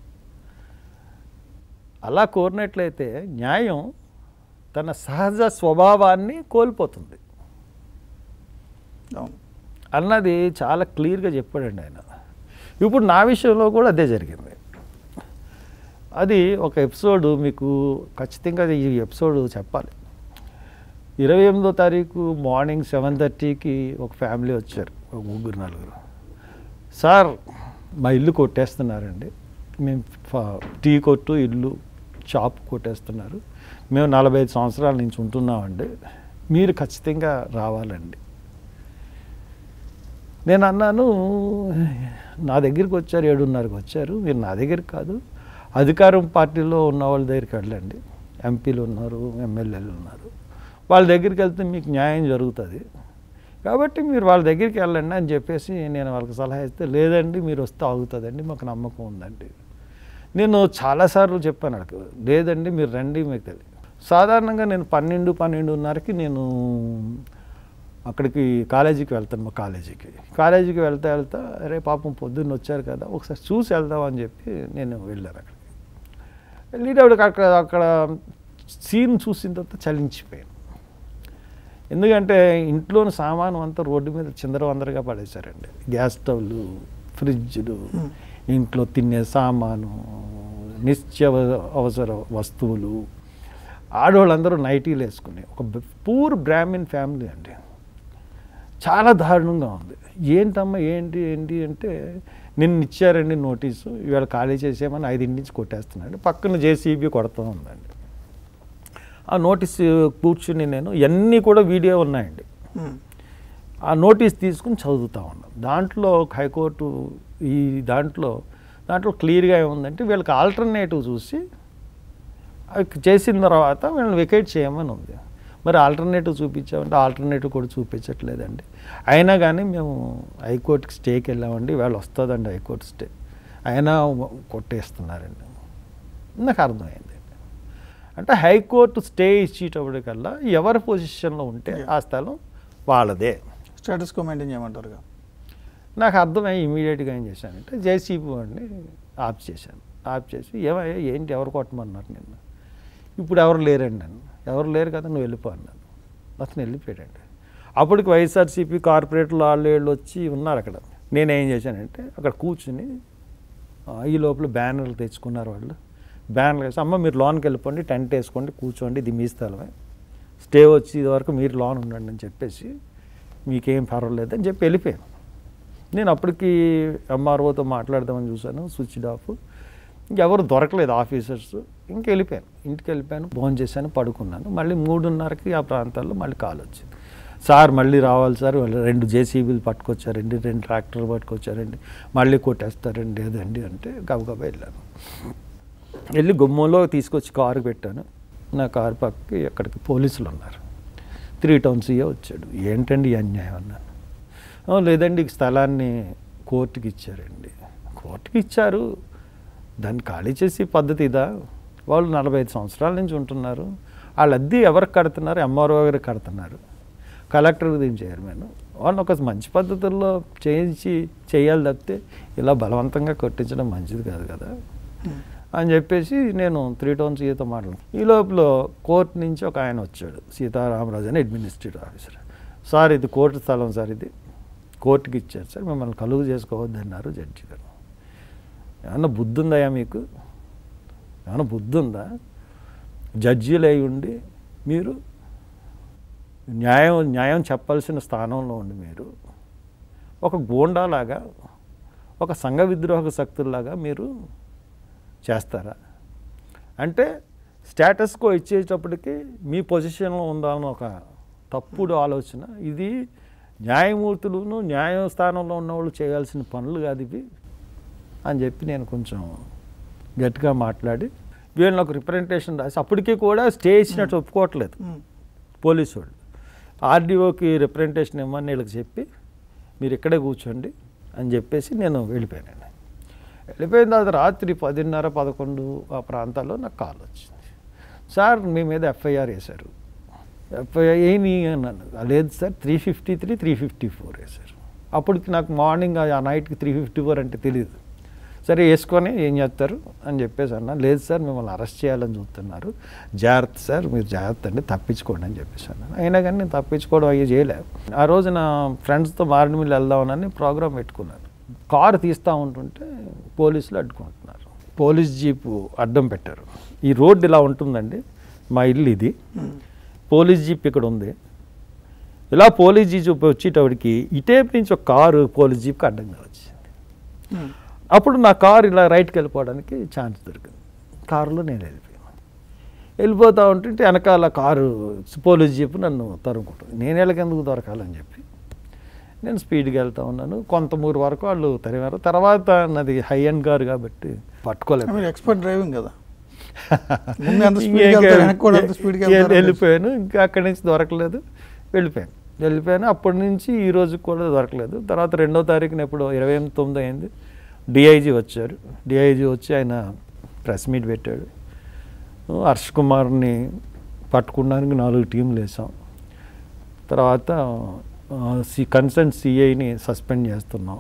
అలా కోరినట్లయితే న్యాయం తన సహజ స్వభావాన్ని కోల్పోతుంది అవును అన్నది చాలా క్లియర్గా చెప్పాడండి ఆయన ఇప్పుడు నా విషయంలో కూడా అదే జరిగింది అది ఒక ఎపిసోడ్ మీకు ఖచ్చితంగా ఈ ఎపిసోడ్ చెప్పాలి ఇరవై ఎనిమిదో తారీఖు మార్నింగ్ సెవెన్ థర్టీకి ఒక ఫ్యామిలీ వచ్చారు ఒక ముగ్గురు నలుగురు సార్ మా ఇల్లు కొట్టేస్తున్నారండి మేము ఫ- టీ కొట్టు ఇల్లు షాప్ కొట్టేస్తున్నారు మేము నలభై ఐదు సంవత్సరాల నుంచి ఉంటున్నామండి మీరు ఖచ్చితంగా రావాలండి నేను అన్నాను నా దగ్గరికి వచ్చారు ఏడున్నరకు వచ్చారు మీరు నా దగ్గరికి కాదు అధికారం పార్టీలో ఉన్న వాళ్ళ దగ్గరికి వెళ్ళండి ఎంపీలు ఉన్నారు ఎమ్మెల్యేలు ఉన్నారు వాళ్ళ దగ్గరికి వెళ్తే మీకు న్యాయం జరుగుతుంది కాబట్టి మీరు వాళ్ళ దగ్గరికి వెళ్ళండి అని చెప్పేసి నేను వాళ్ళకి సలహా ఇస్తే లేదండి మీరు వస్తే ఆగుతుందండి మాకు నమ్మకం ఉందండి నేను చాలాసార్లు చెప్పాను వాళ్ళకి లేదండి మీరు రండి మీకు తెలియదు సాధారణంగా నేను పన్నెండు పన్నెండున్నరకి నేను అక్కడికి కాలేజీకి వెళ్తాను మా కాలేజీకి కాలేజీకి వెళ్తా వెళ్తా అరే పాపం పొద్దున్న వచ్చారు కదా ఒకసారి చూసి వెళ్దాం అని చెప్పి నేను వెళ్ళాను అక్కడికి వెళ్ళేటప్పుడు అక్కడ అక్కడ సీన్ చూసిన తర్వాత చలించిపోయాను ఎందుకంటే ఇంట్లోని సామాను అంతా రోడ్డు మీద చిందరవందరగా పడేశారండి గ్యాస్ స్టవ్లు ఫ్రిడ్జ్లు ఇంట్లో తినే సామాను నిత్య అవసర వస్తువులు ఆడవాళ్ళందరూ నైటీలు వేసుకుని ఒక పూర్ బ్రాహ్మిన్ ఫ్యామిలీ అండి చాలా దారుణంగా ఉంది ఏంటమ్మా ఏంటి ఏంటి అంటే నిన్న ఇచ్చారండి నోటీసు ఇవాళ ఖాళీ చేసేయమని ఐదింటి నుంచి కొట్టేస్తున్నాడు పక్కన జేసీబీ కొడుతూ ఉందండి ఆ నోటీస్ కూర్చుని నేను ఇవన్నీ కూడా వీడియో ఉన్నాయండి ఉమ్. ఆ నోటీస్ తీసుకుని చదువుతూ ఉన్నాం దాంట్లో ఒక హైకోర్టు ఈ దాంట్లో దాంట్లో క్లియర్గా ఏముందంటే వీళ్ళకి ఆల్టర్నేటివ్ చూసి అది చేసిన తర్వాత వీళ్ళని వెకేట్ చేయమని ఉంది మరి ఆల్టర్నేటివ్ చూపించామంటే ఆల్టర్నేటివ్ కూడా చూపించట్లేదండి అయినా కానీ మేము హైకోర్టుకి స్టేకి వెళ్ళామండి వాళ్ళు వస్తుందండి హైకోర్టు స్టే అయినా కొట్టేస్తున్నారండి నాకు అర్థమైంది అంటే హైకోర్టు స్టే ఇచ్చేటప్పటికల్లా ఎవరి పొజిషన్లో ఉంటే ఆ స్థలం వాళ్ళదే స్టేటస్ కో మెయింటైన్ చేయమంటారుగా నాకు అర్థమై ఇమీడియట్గా ఏం చేశానంటే జేసీబీ వాడిని ఆఫ్ చేశాను ఆఫ్ చేసి ఏమయ్యా ఏంటి ఎవరు కొట్టమన్నారు నిన్న ఇప్పుడు ఎవరు లేరండి నన్ను ఎవరు లేరు కదా నువ్వు వెళ్ళిపో అన్నాను అతను వెళ్ళిపోయాడండి అప్పటికి వైఎస్ఆర్సీపీ కార్పొరేటర్లు వాళ్ళు వీళ్ళు వచ్చి ఉన్నారు అక్కడ నేనేం చేశానంటే అక్కడ కూర్చుని ఆ, ఈ లోపల బ్యానర్లు తెచ్చుకున్నారు వాళ్ళు బ్యానర్లు వేసి అమ్మ మీరు లోన్కి వెళ్ళిపోండి టెంట్ వేసుకోండి కూర్చోండి ఇది మీ స్థలమే స్టే వచ్చి ఇది వరకు మీరు లోన్ ఉండండి అని చెప్పేసి మీకేం పర్వాలేదు అని చెప్పి వెళ్ళిపోయాను నేను అప్పటికి ఎంఆర్ఓతో మాట్లాడదామని చూశాను స్విచ్ ఆఫ్ ఇంకెవరు దొరకలేదు ఆఫీసర్స్ ఇంక వెళ్ళిపోయాను ఇంటికి వెళ్ళిపోయాను ఫోన్ చేశాను పడుకున్నాను మళ్ళీ మూడున్నరకి ఆ ప్రాంతాల్లో మళ్ళీ కాల్ వచ్చింది సార్ మళ్ళీ రావాలి సార్ వాళ్ళు రెండు జేసీబీలు పట్టుకొచ్చారండి రెండు ట్రాక్టర్లు పట్టుకొచ్చారండి మళ్ళీ కొట్టేస్తారండి ఏదండి అంటే గబగబా వెళ్ళాను వెళ్ళి గుమ్మంలో తీసుకొచ్చి కారు పెట్టాను నా కారు పక్కకి అక్కడికి పోలీసులు ఉన్నారు త్రీ టౌన్స్ ఇయే వచ్చాడు ఏంటండి ఈ అన్యాయం అన్నాను "ఆ, లేదండి ఈ స్థలాన్ని కోర్టుకి ఇచ్చారండి కోర్టుకి ఇచ్చారు దాన్ని ఖాళీ చేసి పద్ధతి ఇదా వాళ్ళు నలభై ఐదు సంవత్సరాల నుంచి ఉంటున్నారు వాళ్ళ అద్దె ఎవరికి కడుతున్నారు ఎంఆర్ఓ గారికి కడుతున్నారు కలెక్టర్కి దీని చైర్మన్ వాళ్ళు ఒక మంచి పద్ధతుల్లో చేయించి చేయాలి తప్పితే ఇలా బలవంతంగా కొట్టించడం మంచిది కాదు కదా అని చెప్పేసి నేను త్రీ టౌన్ సీతో మాట్లాడు ఈ లోపల కోర్టు నుంచి ఒక ఆయన వచ్చాడు సీతారామరాజు అని అడ్మినిస్ట్రేటివ్ ఆఫీసర్ సార్ ఇది కోర్టు స్థలం సార్ ఇది కోర్టుకి ఇచ్చారు సార్ మిమ్మల్ని కలుగు చేసుకోవద్దన్నారు జడ్జి గారు ఏమన్నా బుద్ధి ఉందయ్యా మీకు ఏమన్నా బుద్ధి ఉందా జడ్జీలు అయి ఉండి మీరు న్యాయం న్యాయం చెప్పాల్సిన స్థానంలో ఉండి మీరు ఒక గోండాలాగా ఒక సంఘ విద్రోహక శక్తుల్లాగా మీరు చేస్తారా అంటే స్టేటస్కో ఇచ్చేటప్పటికి మీ పొజిషన్లో ఉందామని ఒక తప్పుడు ఆలోచన ఇది న్యాయమూర్తులను న్యాయస్థానంలో ఉన్నవాళ్ళు చేయాల్సిన పనులు కాదు ఇవి అని చెప్పి నేను కొంచెం గట్టిగా మాట్లాడి వీళ్ళని ఒక రిప్రజెంటేషన్ రాసి అప్పటికీ కూడా స్టే ఇచ్చినట్టు ఒప్పుకోవట్లేదు పోలీసు వాళ్ళు ఆర్డీఓకి రిప్రజెంటేషన్ ఇవ్వమని వీళ్ళకి చెప్పి మీరు ఇక్కడే కూర్చోండి అని చెప్పేసి నేను వెళ్ళిపోయానండి వెళ్ళిపోయిన తర్వాత రాత్రి పదిన్నర పదకొండు ఆ ప్రాంతాల్లో నాకు కాల్ వచ్చింది సార్ మీ మీద ఎఫ్ఐఆర్ వేశారు ఎఫ్ఐఆర్ ఏమి అన్నాను లేదు sir three fifty three three fifty four వేశారు అప్పటికి నాకు మార్నింగ్ ఆ నైట్కి త్రీ ఫిఫ్టీ ఫోర్ అంటే తెలియదు సరే వేసుకొని ఏం చేస్తారు అని చెప్పేసి అన్నా లేదు సార్ మిమ్మల్ని అరెస్ట్ చేయాలని చూస్తున్నారు జాగ్రత్త సార్ మీరు జాగ్రత్త అండి తప్పించుకోండి అని చెప్పేసి అన్నాను అయినా కానీ నేను తప్పించుకోవడం అయ్యి చేయలేదు ఆ రోజు నా ఫ్రెండ్స్తో మారేడుమిల్లి వెళ్దామని ప్రోగ్రామ్ పెట్టుకున్నాను కారు తీస్తూ ఉంటుంటే పోలీసులు అడ్డుకుంటున్నారు పోలీస్ జీపు అడ్డం పెట్టారు ఈ రోడ్డు ఇలా ఉంటుందండి మా ఇల్లు ఇది పోలీస్ జీప్ ఇక్కడ ఉంది ఇలా పోలీస్ జీప్ వచ్చేటప్పటికి ఇటేపు నుంచి ఒక కారు పోలీస్ జీప్కి అడ్డంగా వచ్చింది అప్పుడు నా కారు ఇలా రైట్కి వెళ్ళిపోవడానికి ఛాన్స్ దొరికింది కారులో నేను వెళ్ళిపోయాను వెళ్ళిపోతా ఉంటుంటే వెనకాల కారు పోలీస్ జీప్ నన్ను తరుముకుంటుంది నేను వెళ్ళకెందుకు దొరకాలని చెప్పి నేను స్పీడ్గా వెళ్తా ఉన్నాను కొంతమూరు వరకు వాళ్ళు తరిమారు తర్వాత నాది హై అండ్ కారు కాబట్టి పట్టుకోలేదు మీరు ఎక్స్పర్ట్ డ్రైవింగ్ కదా ముందు ఎంత speed గా వెళ్తారు, వెనక్కి కూడా అంత speed గా వెళ్తారు. వెళ్ళిపోయాను ఇంకా అక్కడి నుంచి దొరకలేదు వెళ్ళిపోయాను వెళ్ళిపోయాను అప్పటి నుంచి ఈ రోజు కూడా దొరకలేదు తర్వాత రెండో తారీఖున ఎప్పుడు ఇరవై ఎనిమిది తొమ్మిది అయింది డిఐజీ వచ్చారు డిఐజీ వచ్చి ఆయన ప్రెస్ మీట్ పెట్టాడు హర్ష్ కుమార్ని పట్టుకోవడానికి నాలుగు టీంలు వేసాం తర్వాత సి కన్సర్న్ సిఐని సస్పెండ్ చేస్తున్నాం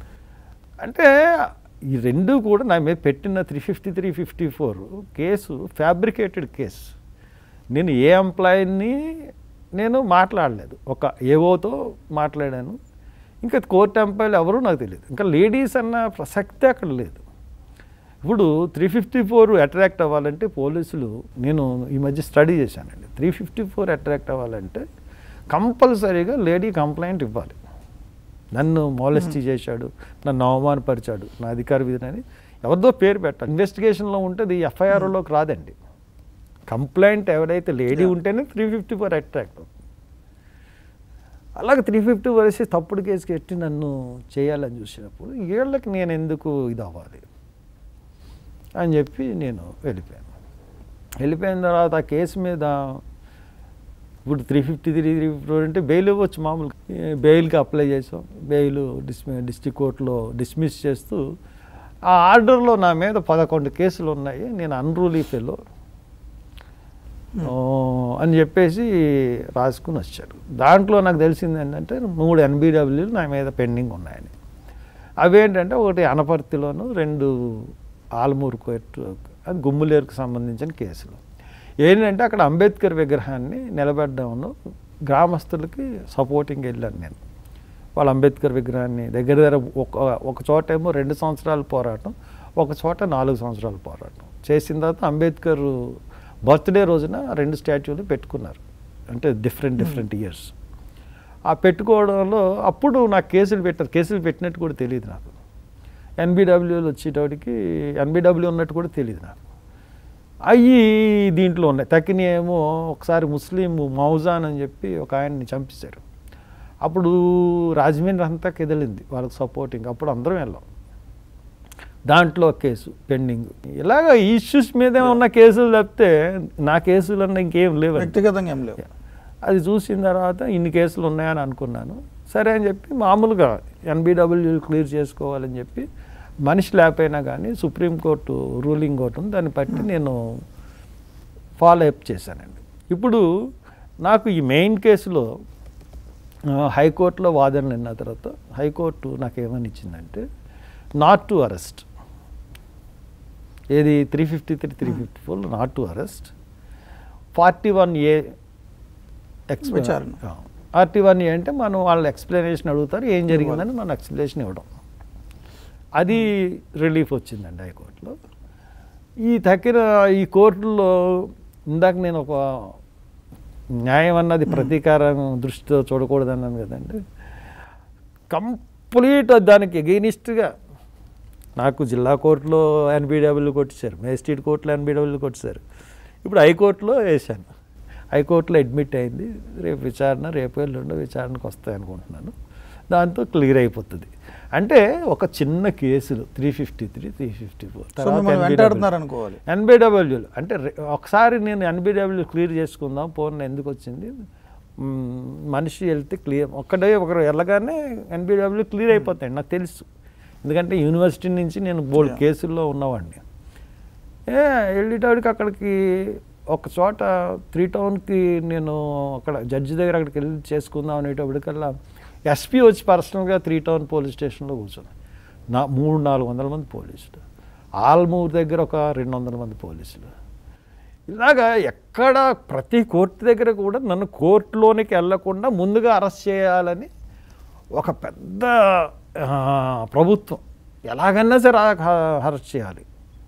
అంటే ఈ రెండు కూడా నా మీద పెట్టిన three fifty three fifty four case fabricated case నేను ఏ ఎంప్లాయీని నేను మాట్లాడలేదు ఒక ఏవోతో మాట్లాడాను ఇంకా కోర్ట్ ఎంప్లాయీలు ఎవరూ నాకు తెలియదు ఇంకా లేడీస్ అన్న ప్రసక్తే అక్కడ లేదు ఇప్పుడు త్రీ ఫిఫ్టీ ఫోర్ అట్రాక్ట్ అవ్వాలంటే పోలీసులు నేను ఈ మధ్య స్టడీ చేశానండి త్రీ ఫిఫ్టీ ఫోర్ అట్రాక్ట్ అవ్వాలంటే కంపల్సరీగా లేడీ కంప్లైంట్ ఇవ్వాలి నన్ను మోలెస్టీ చేశాడు నన్ను అవమానపరిచాడు నా అధికార విధిని ఎవరిదో పేరు పెట్టాలి ఇన్వెస్టిగేషన్లో ఉంటే ఇది ఎఫ్ఐఆర్లోకి రాదండి కంప్లైంట్ ఎవరైతే లేడీ Yeah. ఉంటేనే త్రీ ఫిఫ్టీ ఫోర్ అట్రాక్ట్ అలాగే త్రీ ఫిఫ్టీ వరసి తప్పుడు కేసుకి ఎట్టి నన్ను చేయాలని చూసినప్పుడు వీళ్ళకి నేను ఎందుకు ఇది అవ్వాలి అని చెప్పి నేను వెళ్ళిపోయాను వెళ్ళిపోయిన తర్వాత ఆ కేసు మీద ఇప్పుడు three fifty three three fifty అంటే బెయిల్ ఇవ్వచ్చు మామూలు బెయిల్కి అప్లై చేసాం బెయిల్ డిస్మి డిస్ట్రిక్ట్ కోర్టులో డిస్మిస్ చేస్తూ ఆ ఆర్డర్లో నా మీద పదకొండు కేసులు ఉన్నాయి నేను అన్రూలీ ఫెలో అని చెప్పేసి రాసుకుని వచ్చారు దాంట్లో నాకు తెలిసింది ఏంటంటే మూడు ఎన్బిడబ్ల్యూలు నా మీద పెండింగ్ ఉన్నాయని అవేంటంటే ఒకటి అనపర్తిలోను రెండు ఆలమూరు కోర్టు అది గుమ్ములేరుకు సంబంధించిన కేసులు ఏంటంటే అక్కడ అంబేద్కర్ విగ్రహాన్ని నిలబెట్టడంలో గ్రామస్తులకి సపోర్టింగ్ వెళ్ళాను నేను వాళ్ళ అంబేద్కర్ విగ్రహాన్ని దగ్గర దగ్గర ఒక ఒక చోట ఏమో రెండు సంవత్సరాల పోరాటం ఒక చోట నాలుగు సంవత్సరాల పోరాటం చేసిన తర్వాత అంబేద్కర్ బర్త్డే రోజున రెండు స్టాచ్యూలు పెట్టుకున్నారు అంటే డిఫరెంట్ డిఫరెంట్ ఇయర్స్ ఆ పెట్టుకోవడంలో అప్పుడు నాకు కేసులు పెట్టారు కేసులు పెట్టినట్టు కూడా తెలియదు నాకు ఎన్బిడబ్ల్యూలు వచ్చేటప్పటికి ఎన్బిడబ్ల్యూ ఉన్నట్టు కూడా తెలియదు నాకు అవి దీంట్లో ఉన్నాయి తక్కిన ఏమో ఒకసారి ముస్లిం మౌజాన్ అని చెప్పి ఒక ఆయన్ని చంపేశారు అప్పుడు రాజమండ్రి అంతా కెదిలింది వాళ్ళకి సపోర్టింగ్ అప్పుడు అందరం వెళ్ళాం దాంట్లో ఒక కేసు పెండింగ్ ఇలాగ ఇష్యూస్ మీదే ఉన్న కేసులు తప్పితే నా కేసులన్నా ఇంకేం లేవు వ్యక్తిగతంగా ఏం లేవు అది చూసిన తర్వాత ఇన్ని కేసులు ఉన్నాయని అనుకున్నాను సరే అని చెప్పి మామూలుగా ఎన్బిడబ్ల్యూ క్లియర్ చేసుకోవాలని చెప్పి మనిషి లేకపోయినా కానీ సుప్రీంకోర్టు రూలింగ్ ఒకటి ఉంది దాన్ని బట్టి నేను ఫాలో అప్ చేశానండి ఇప్పుడు నాకు ఈ మెయిన్ కేసులో ఆ, హైకోర్టులో వాదనలు విన్న తర్వాత హైకోర్టు నాకు ఏమని ఇచ్చిందంటే నాట్ టు అరెస్ట్ ఏది three fifty three three fifty four not to arrest forty one A విచారణ. ఆర్టీ వన్ ఏ అంటే మనం వాళ్ళ ఎక్స్ప్లెనేషన్ అడుగుతారు ఏం జరిగిందని మనం ఎక్స్ప్లెనేషన్ ఇవ్వడం అది రిలీఫ్ వచ్చిందండి హైకోర్టులో ఈ తక్కిన ఈ కోర్టులో ఇందాక నేను ఒక న్యాయం అన్నది ప్రతీకారం దృష్టితో చూడకూడదు అన్నాను కదండి కంప్లీట్ దానికి ఎగెయినిస్ట్గా నాకు జిల్లా కోర్టులో ఎన్బిడబ్ల్యూ కొట్టించారు మేజిస్ట్రేట్ కోర్టులో ఎన్బిడబ్ల్యూ కొట్టించారు ఇప్పుడు హైకోర్టులో వేశాను హైకోర్టులో అడ్మిట్ అయింది రేపు విచారణ రేపు ఎల్లుండో విచారణకు వస్తాయి అనుకుంటున్నాను దాంతో క్లియర్ అయిపోతుంది అంటే ఒక చిన్న కేసులు three fifty three three fifty four so మిమ్మల్ని వెంటాడుతున్నారు అనుకోవాలి ఎన్బిడబ్ల్యూలు అంటే రె- ఒకసారి నేను ఎన్బిడబ్ల్యూ క్లియర్ చేసుకుందాం ఫోన్ ఎందుకు వచ్చింది మ్మ్, మనిషి వెళ్తే క్లియర్ ఒక్కడే ఒకరు వెళ్ళగానే ఎన్బిడబ్ల్యూ క్లియర్ అయిపోతాయి నాకు తెలుసు ఎందుకంటే యూనివర్సిటీ నుంచి నేను బోల్డ్ Yeah. కేసుల్లో ఉన్నవాడిని ఏ వెళ్ళేటప్పటికి అక్కడికి ఒక చోట త్రీ టౌన్కి నేను అక్కడ జడ్జి దగ్గర అక్కడికి వెళ్ళి చేసుకుందాం అనేటప్పటికల్లా ఎస్పీ వచ్చి పర్సనల్గా త్రీ టౌన్ పోలీస్ స్టేషన్లో కూర్చొని నా మూడు నాలుగు వందల మంది పోలీసులు ఆల్మూర్ దగ్గర ఒక రెండు వందల మంది పోలీసులు ఇలాగా ఎక్కడ ప్రతి కోర్టు దగ్గర కూడా నన్ను కోర్టులోనికి వెళ్లకుండా ముందుగా అరెస్ట్ చేయాలని ఒక పెద్ద ఆ, ప్రభుత్వం ఎలాగన్నా సరే ఆ- అరెస్ట్ చేయాలి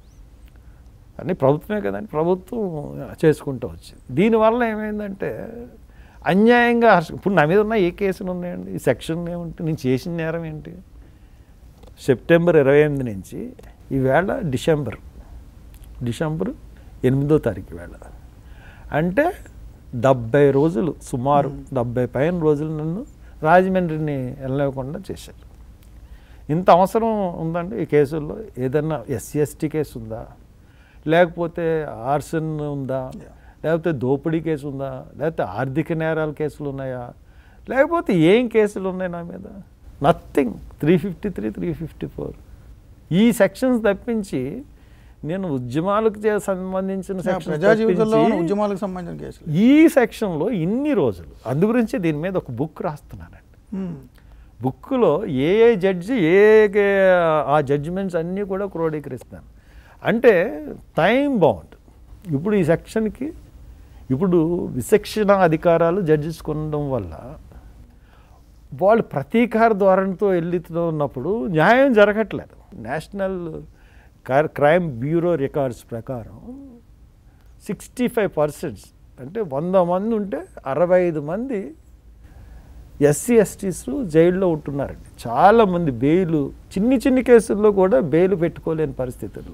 అని ప్రభుత్వమే కదండి ప్రభుత్వం చేసుకుంటూ వచ్చింది దీనివల్ల ఏమైందంటే అన్యాయంగా హర్ష ఇప్పుడు నా మీద ఉన్న ఏ కేసులు ఉన్నాయండి ఈ సెక్షన్ ఏమిటి నేను చేసిన నేరం ఏంటి సెప్టెంబర్ ఇరవై ఎనిమిది నుంచి ఈవేళ డిసెంబర్ డిసెంబర్ ఎనిమిదో తారీఖు వేళ అంటే డెబ్బై రోజులు సుమారు డెబ్బై పైన రోజులు నన్ను రాజమండ్రిని వెళ్ళలేకుండా చేశారు ఇంత అవసరం ఉందండి ఈ కేసుల్లో ఏదన్నా ఎస్సీ ఎస్టీ కేసు ఉందా లేకపోతే ఆర్సన్ ఉందా Yeah. లేకపోతే దోపిడీ కేసు ఉందా లేకపోతే ఆర్థిక నేరాల కేసులు ఉన్నాయా లేకపోతే ఏం కేసులు ఉన్నాయి నా మీద nothing three fifty three three fifty four ఈ సెక్షన్స్ తప్పించి నేను ఉద్యమాలకు చే- సంబంధించిన sections ప్రజా జీవితంలో ఉన్న తప్పించి ఉద్యమాలకు సంబంధించిన కేసులు ఈ సెక్షన్లో ఇన్ని రోజులు అందు గురించి దీని మీద ఒక బుక్ రాస్తున్నానండి మ్మ్. బుక్లో ఏ ఏ జడ్జి ఏ ఏ ఆ జడ్జిమెంట్స్ అన్నీ కూడా క్రోడీకరిస్తాను అంటే టైం బౌండ్ ఇప్పుడు ఈ సెక్షన్కి ఇప్పుడు విచక్షణ అధికారాలు జడ్జెస్ కొనడం వల్ల వాళ్ళు ప్రతీకార ధోరణితో వెళ్తూ ఉన్నప్పుడు న్యాయం జరగట్లేదు నేషనల్ క్రైమ్ బ్యూరో రికార్డ్స్ ప్రకారం సిక్స్టీ ఫైవ్ పర్సెంట్స్ అంటే వంద మంది ఉంటే అరవై ఐదు మంది ఎస్సీ ఎస్టీస్ జైల్లో ఉంటున్నారండి చాలామంది బెయిల్ చిన్ని చిన్ని కేసుల్లో కూడా బెయిల్ పెట్టుకోలేని పరిస్థితుల్లో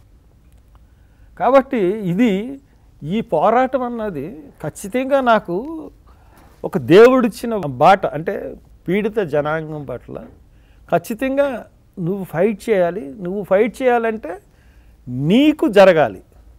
కాబట్టి ఇది ఈ పోరాటం అన్నది ఖచ్చితంగా నాకు ఒక దేవుడిచ్చిన బాట అంటే పీడిత జనాంగం పట్ల ఖచ్చితంగా నువ్వు ఫైట్ చేయాలి నువ్వు ఫైట్ చేయాలంటే నీకు జరగాలి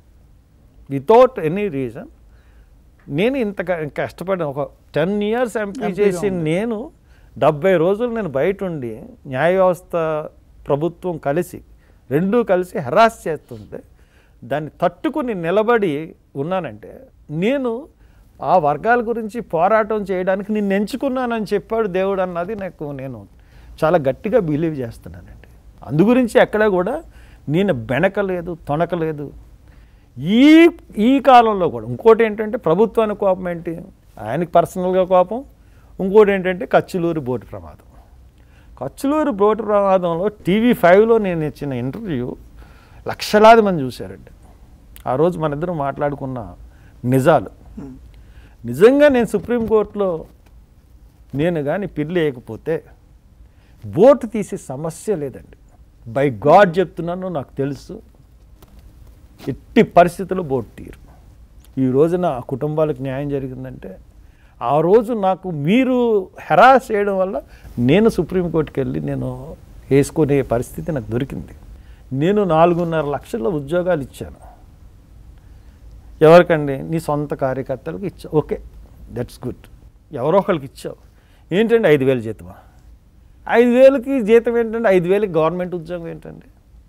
వితౌట్ ఎనీ రీజన్ నేను ఇంత క- కష్టపడిన ఒక టెన్ ఇయర్స్ ఎంపీ ఎంపీగా చేసి ఉంది. నేను డెబ్బై రోజులు నేను బయట ఉండి న్యాయ వ్యవస్థ ప్రభుత్వం కలిసి రెండూ కలిసి హెరాస్ చేస్తుంటే దాన్ని తట్టుకుని నిలబడి ఉన్నానంటే నేను ఆ వర్గాల గురించి పోరాటం చేయడానికి నిన్ను ఎంచుకున్నానని చెప్పాడు దేవుడు అన్నది నాకు నేను చాలా గట్టిగా బిలీవ్ చేస్తున్నానండి అందు గురించి ఎక్కడ కూడా నేను బెనకలేదు తొనకలేదు ఈ ఈ కాలంలో కూడా ఇంకోటి ఏంటంటే ప్రభుత్వానికి కోపం ఏంటి ఆయనకి పర్సనల్గా కోపం ఇంకోటి ఏంటంటే కచ్చులూరి బోటు ప్రమాదం కచ్చులూరి బోటు ప్రమాదంలో టీవీ ఫైవ్లో నేను ఇచ్చిన ఇంటర్వ్యూ లక్షలాది మంది చూశారండి ఆ రోజు మన ఇద్దరం మాట్లాడుకున్న నిజాలు మ్మ్. నిజంగా నేను సుప్రీంకోర్టులో నేను కానీ పిల్లి వేయకపోతే బోటు తీసే సమస్య లేదండి బై గాడ్ చెప్తున్నాను నాకు తెలుసు ఎట్టి పరిస్థితుల్లో బోటు తీరు ఈ రోజున ఆ కుటుంబాలకు న్యాయం జరిగిందంటే ఆ రోజు నాకు మీరు హెరాస్ చేయడం వల్ల నేను సుప్రీంకోర్టుకి వెళ్ళి నేను వేసుకునే పరిస్థితి నాకు దొరికింది నేను నాలుగున్నర లక్షల ఉద్యోగాలు ఇచ్చాను ఎవరికండి నీ సొంత కార్యకర్తలకు ఇచ్చావు ఓకే దట్స్ గుడ్ ఎవరో ఒకరికి ఇచ్చావు ఏంటండి ఐదు వేలు జీతమా ఐదు వేలకి జీతం ఏంటంటే ఐదు వేలకి గవర్నమెంట్ ఉద్యోగం ఏంటండి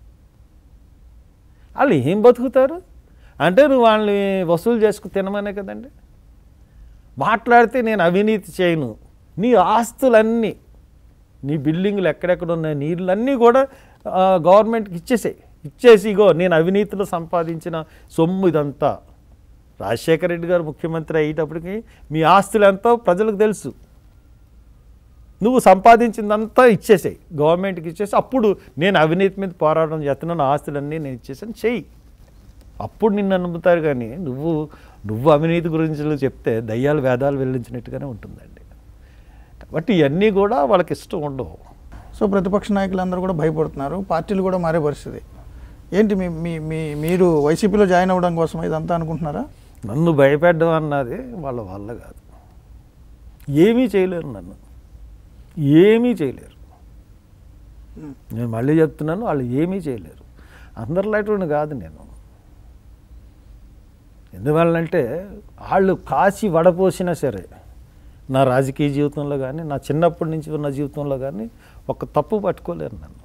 వాళ్ళు ఏం బతుకుతారు అంటే నువ్వు వాళ్ళని వసూలు చేసుకు తినమనే కదండి మాట్లాడితే నేను అవినీతి చేయను నీ ఆస్తులన్నీ నీ బిల్డింగ్లు ఎక్కడెక్కడ ఉన్నాయి నీళ్ళన్నీ కూడా ఆ, గవర్నమెంట్కి ఇచ్చేసాయి ఇచ్చేసి ఇగో నేను అవినీతిలో సంపాదించిన సొమ్ము ఇదంతా రాజశేఖర రెడ్డి గారు ముఖ్యమంత్రి అయ్యేటప్పటికి మీ ఆస్తులు ఎంతో ప్రజలకు తెలుసు నువ్వు సంపాదించిందంతా ఇచ్చేసాయి గవర్నమెంట్కి ఇచ్చేసి అప్పుడు నేను అవినీతి మీద పోరాటం చేస్తున్నాను నా ఆస్తులన్నీ నేను ఇచ్చేసాను చెయ్యి అప్పుడు నిన్ను నమ్ముతారు కానీ నువ్వు నువ్వు అవినీతి గురించి చెప్తే దయ్యాలు వేదాలు వెల్లించినట్టుగానే ఉంటుందండి కాబట్టి ఇవన్నీ కూడా వాళ్ళకి ఇష్టం ఉండవు సో ప్రతిపక్ష నాయకులందరూ కూడా భయపడుతున్నారు పార్టీలు కూడా మారే పరిస్థితి ఏంటి మీ మీ మీ మీరు వైసీపీలో జాయిన్ అవ్వడం కోసం ఇదంతా అనుకుంటున్నారా నన్ను భయపెట్టడం అన్నది వాళ్ళ వల్ల కాదు ఏమీ చేయలేరు నన్ను ఏమీ చేయలేరు నేను మళ్ళీ చెప్తున్నాను వాళ్ళు ఏమీ చేయలేరు అందరిలాంటి కాదు నేను ఎందువల్లంటే వాళ్ళు కాసి వడపోసినా సరే నా రాజకీయ జీవితంలో కానీ నా చిన్నప్పటి నుంచి ఉన్న జీవితంలో కానీ ఒక తప్పు పట్టుకోలేరు నన్ను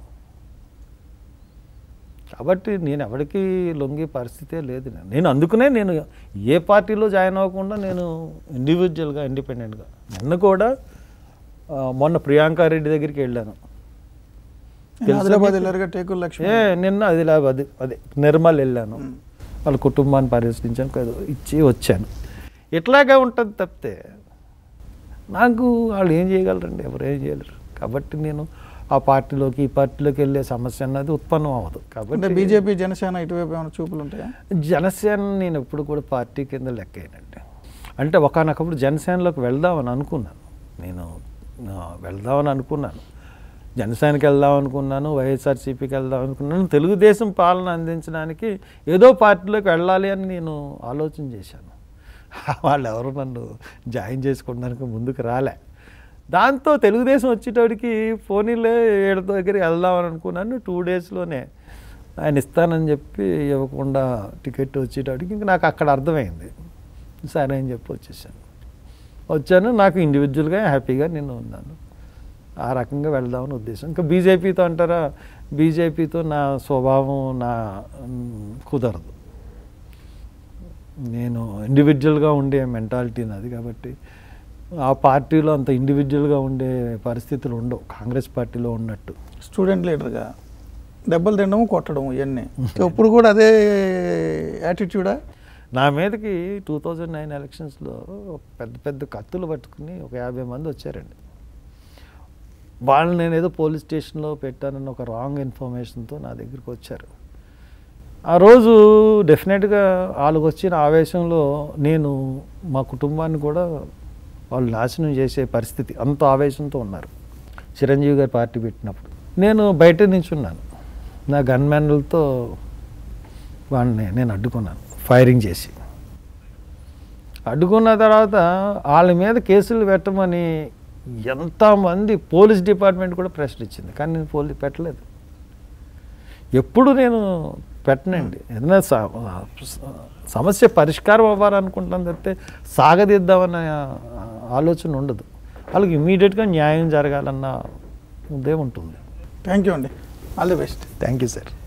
కాబట్టి నేను ఎవరికి లొంగే పరిస్థితే లేదు నేను నేను అందుకునే నేను ఏ పార్టీలో జాయిన్ అవ్వకుండా నేను ఇండివిజువల్గా ఇండిపెండెంట్గా నిన్న కూడా ఆ, మొన్న ప్రియాంకారెడ్డి దగ్గరికి వెళ్ళాను తెలుసా ఆదిలాబాద్ మీకు? వెళ్ళారుగా టేకుల లక్ష్మి ఏ నిన్న ఆదిలాబాద్ అదే నిర్మల్ వెళ్ళాను వాళ్ళ కుటుంబాన్ని పరిశీలించాను కదా ఇచ్చి వచ్చాను ఇట్లాగే ఉంటుంది తప్పితే నాకు వాళ్ళు ఏం చేయగలరండి ఎవరు ఏం చేయలేరు కాబట్టి నేను ఆ పార్టీలోకి ఈ పార్టీలోకి వెళ్ళే సమస్య అన్నది ఉత్పన్నం అవ్వదు అంటే కాబట్టి బీజేపీ జనసేన ఇటువైపు ఏమైనా చూపులు ఉంటాయా జనసేన నేను ఎప్పుడు కూడా పార్టీ కింద లెక్కయ్యానండి అంటే ఒకనొకప్పుడు జనసేనలోకి వెళ్దామని అనుకున్నాను నేను ఆ, వెళ్దామని అనుకున్నాను జనసేనకి వెళ్దాం అనుకున్నాను వైఎస్ఆర్సీపీకి వెళ్దాం అనుకున్నాను తెలుగుదేశం పాలన అందించడానికి ఏదో పార్టీలోకి వెళ్ళాలి అని నేను ఆలోచన చేశాను వాళ్ళు ఎవరు నన్ను జాయిన్ చేసుకోవడానికి ముందుకు రాలే దాంతో తెలుగుదేశం వచ్చేటోడికి ఫోనీలే ఏడు దగ్గరికి వెళ్దామని అనుకున్నాను టూ డేస్లోనే ఆయన ఇస్తానని చెప్పి ఇవ్వకుండా టికెట్ వచ్చేటోడికి ఇంక నాకు అక్కడ అర్థమైంది సరే అని చెప్పి వచ్చేసాను వచ్చాను నాకు ఇండివిజువల్గా హ్యాపీగా నేను ఉన్నాను ఆ రకంగా వెళ్దామని ఉద్దేశం ఇంకా బీజేపీతో అంటారా బీజేపీతో నా స్వభావం నా మ్, కుదరదు నేను ఇండివిజువల్గా ఉండే మెంటాలిటీ నాది కాబట్టి ఆ పార్టీలో అంత ఇండివిజువల్గా ఉండే పరిస్థితులు ఉండవు కాంగ్రెస్ పార్టీలో ఉన్నట్టు స్టూడెంట్ లీడర్గా దెబ్బలు తినడం కొట్టడం ఇవన్నీ ఇప్పుడు కూడా అదే యాటిట్యూడా నా మీదకి టూ థౌజండ్ నైన్ ఎలక్షన్స్లో పెద్ద పెద్ద కత్తులు పట్టుకుని ఒక యాభై మంది వచ్చారండి వాళ్ళు నేను ఏదో పోలీస్ స్టేషన్లో పెట్టానన్న ఒక రాంగ్ ఇన్ఫర్మేషన్తో నా దగ్గరికి వచ్చారు ఆ రోజు డెఫినెట్గా వాళ్ళకి వచ్చిన ఆవేశంలో నేను మా కుటుంబాన్ని కూడా వాళ్ళు నాశనం చేసే పరిస్థితి అంత ఆవేశంతో ఉన్నారు చిరంజీవి గారి పార్టీ పెట్టినప్పుడు నేను బయట నించున్నాను నా గన్మ్యాన్లతో వాళ్ళని నేను అడ్డుకున్నాను ఫైరింగ్ చేసి అడ్డుకున్న తర్వాత వాళ్ళ మీద కేసులు పెట్టమని ఎంతమంది పోలీస్ డిపార్ట్మెంట్ కూడా ప్రెషర్ ఇచ్చింది కానీ నేను పోలీస్ పెట్టలేదు ఎప్పుడు నేను పెట్టనండి ఏదైనా స- సమస్య పరిష్కారం అవ్వాలనుకుంటాను తప్పితే సాగదీద్దామన్న ఆలోచన ఉండదు వాళ్ళకి ఇమీడియట్గా న్యాయం జరగాలన్న ఉదయం ఉంటుంది థ్యాంక్ యూ అండి all the best thank you sir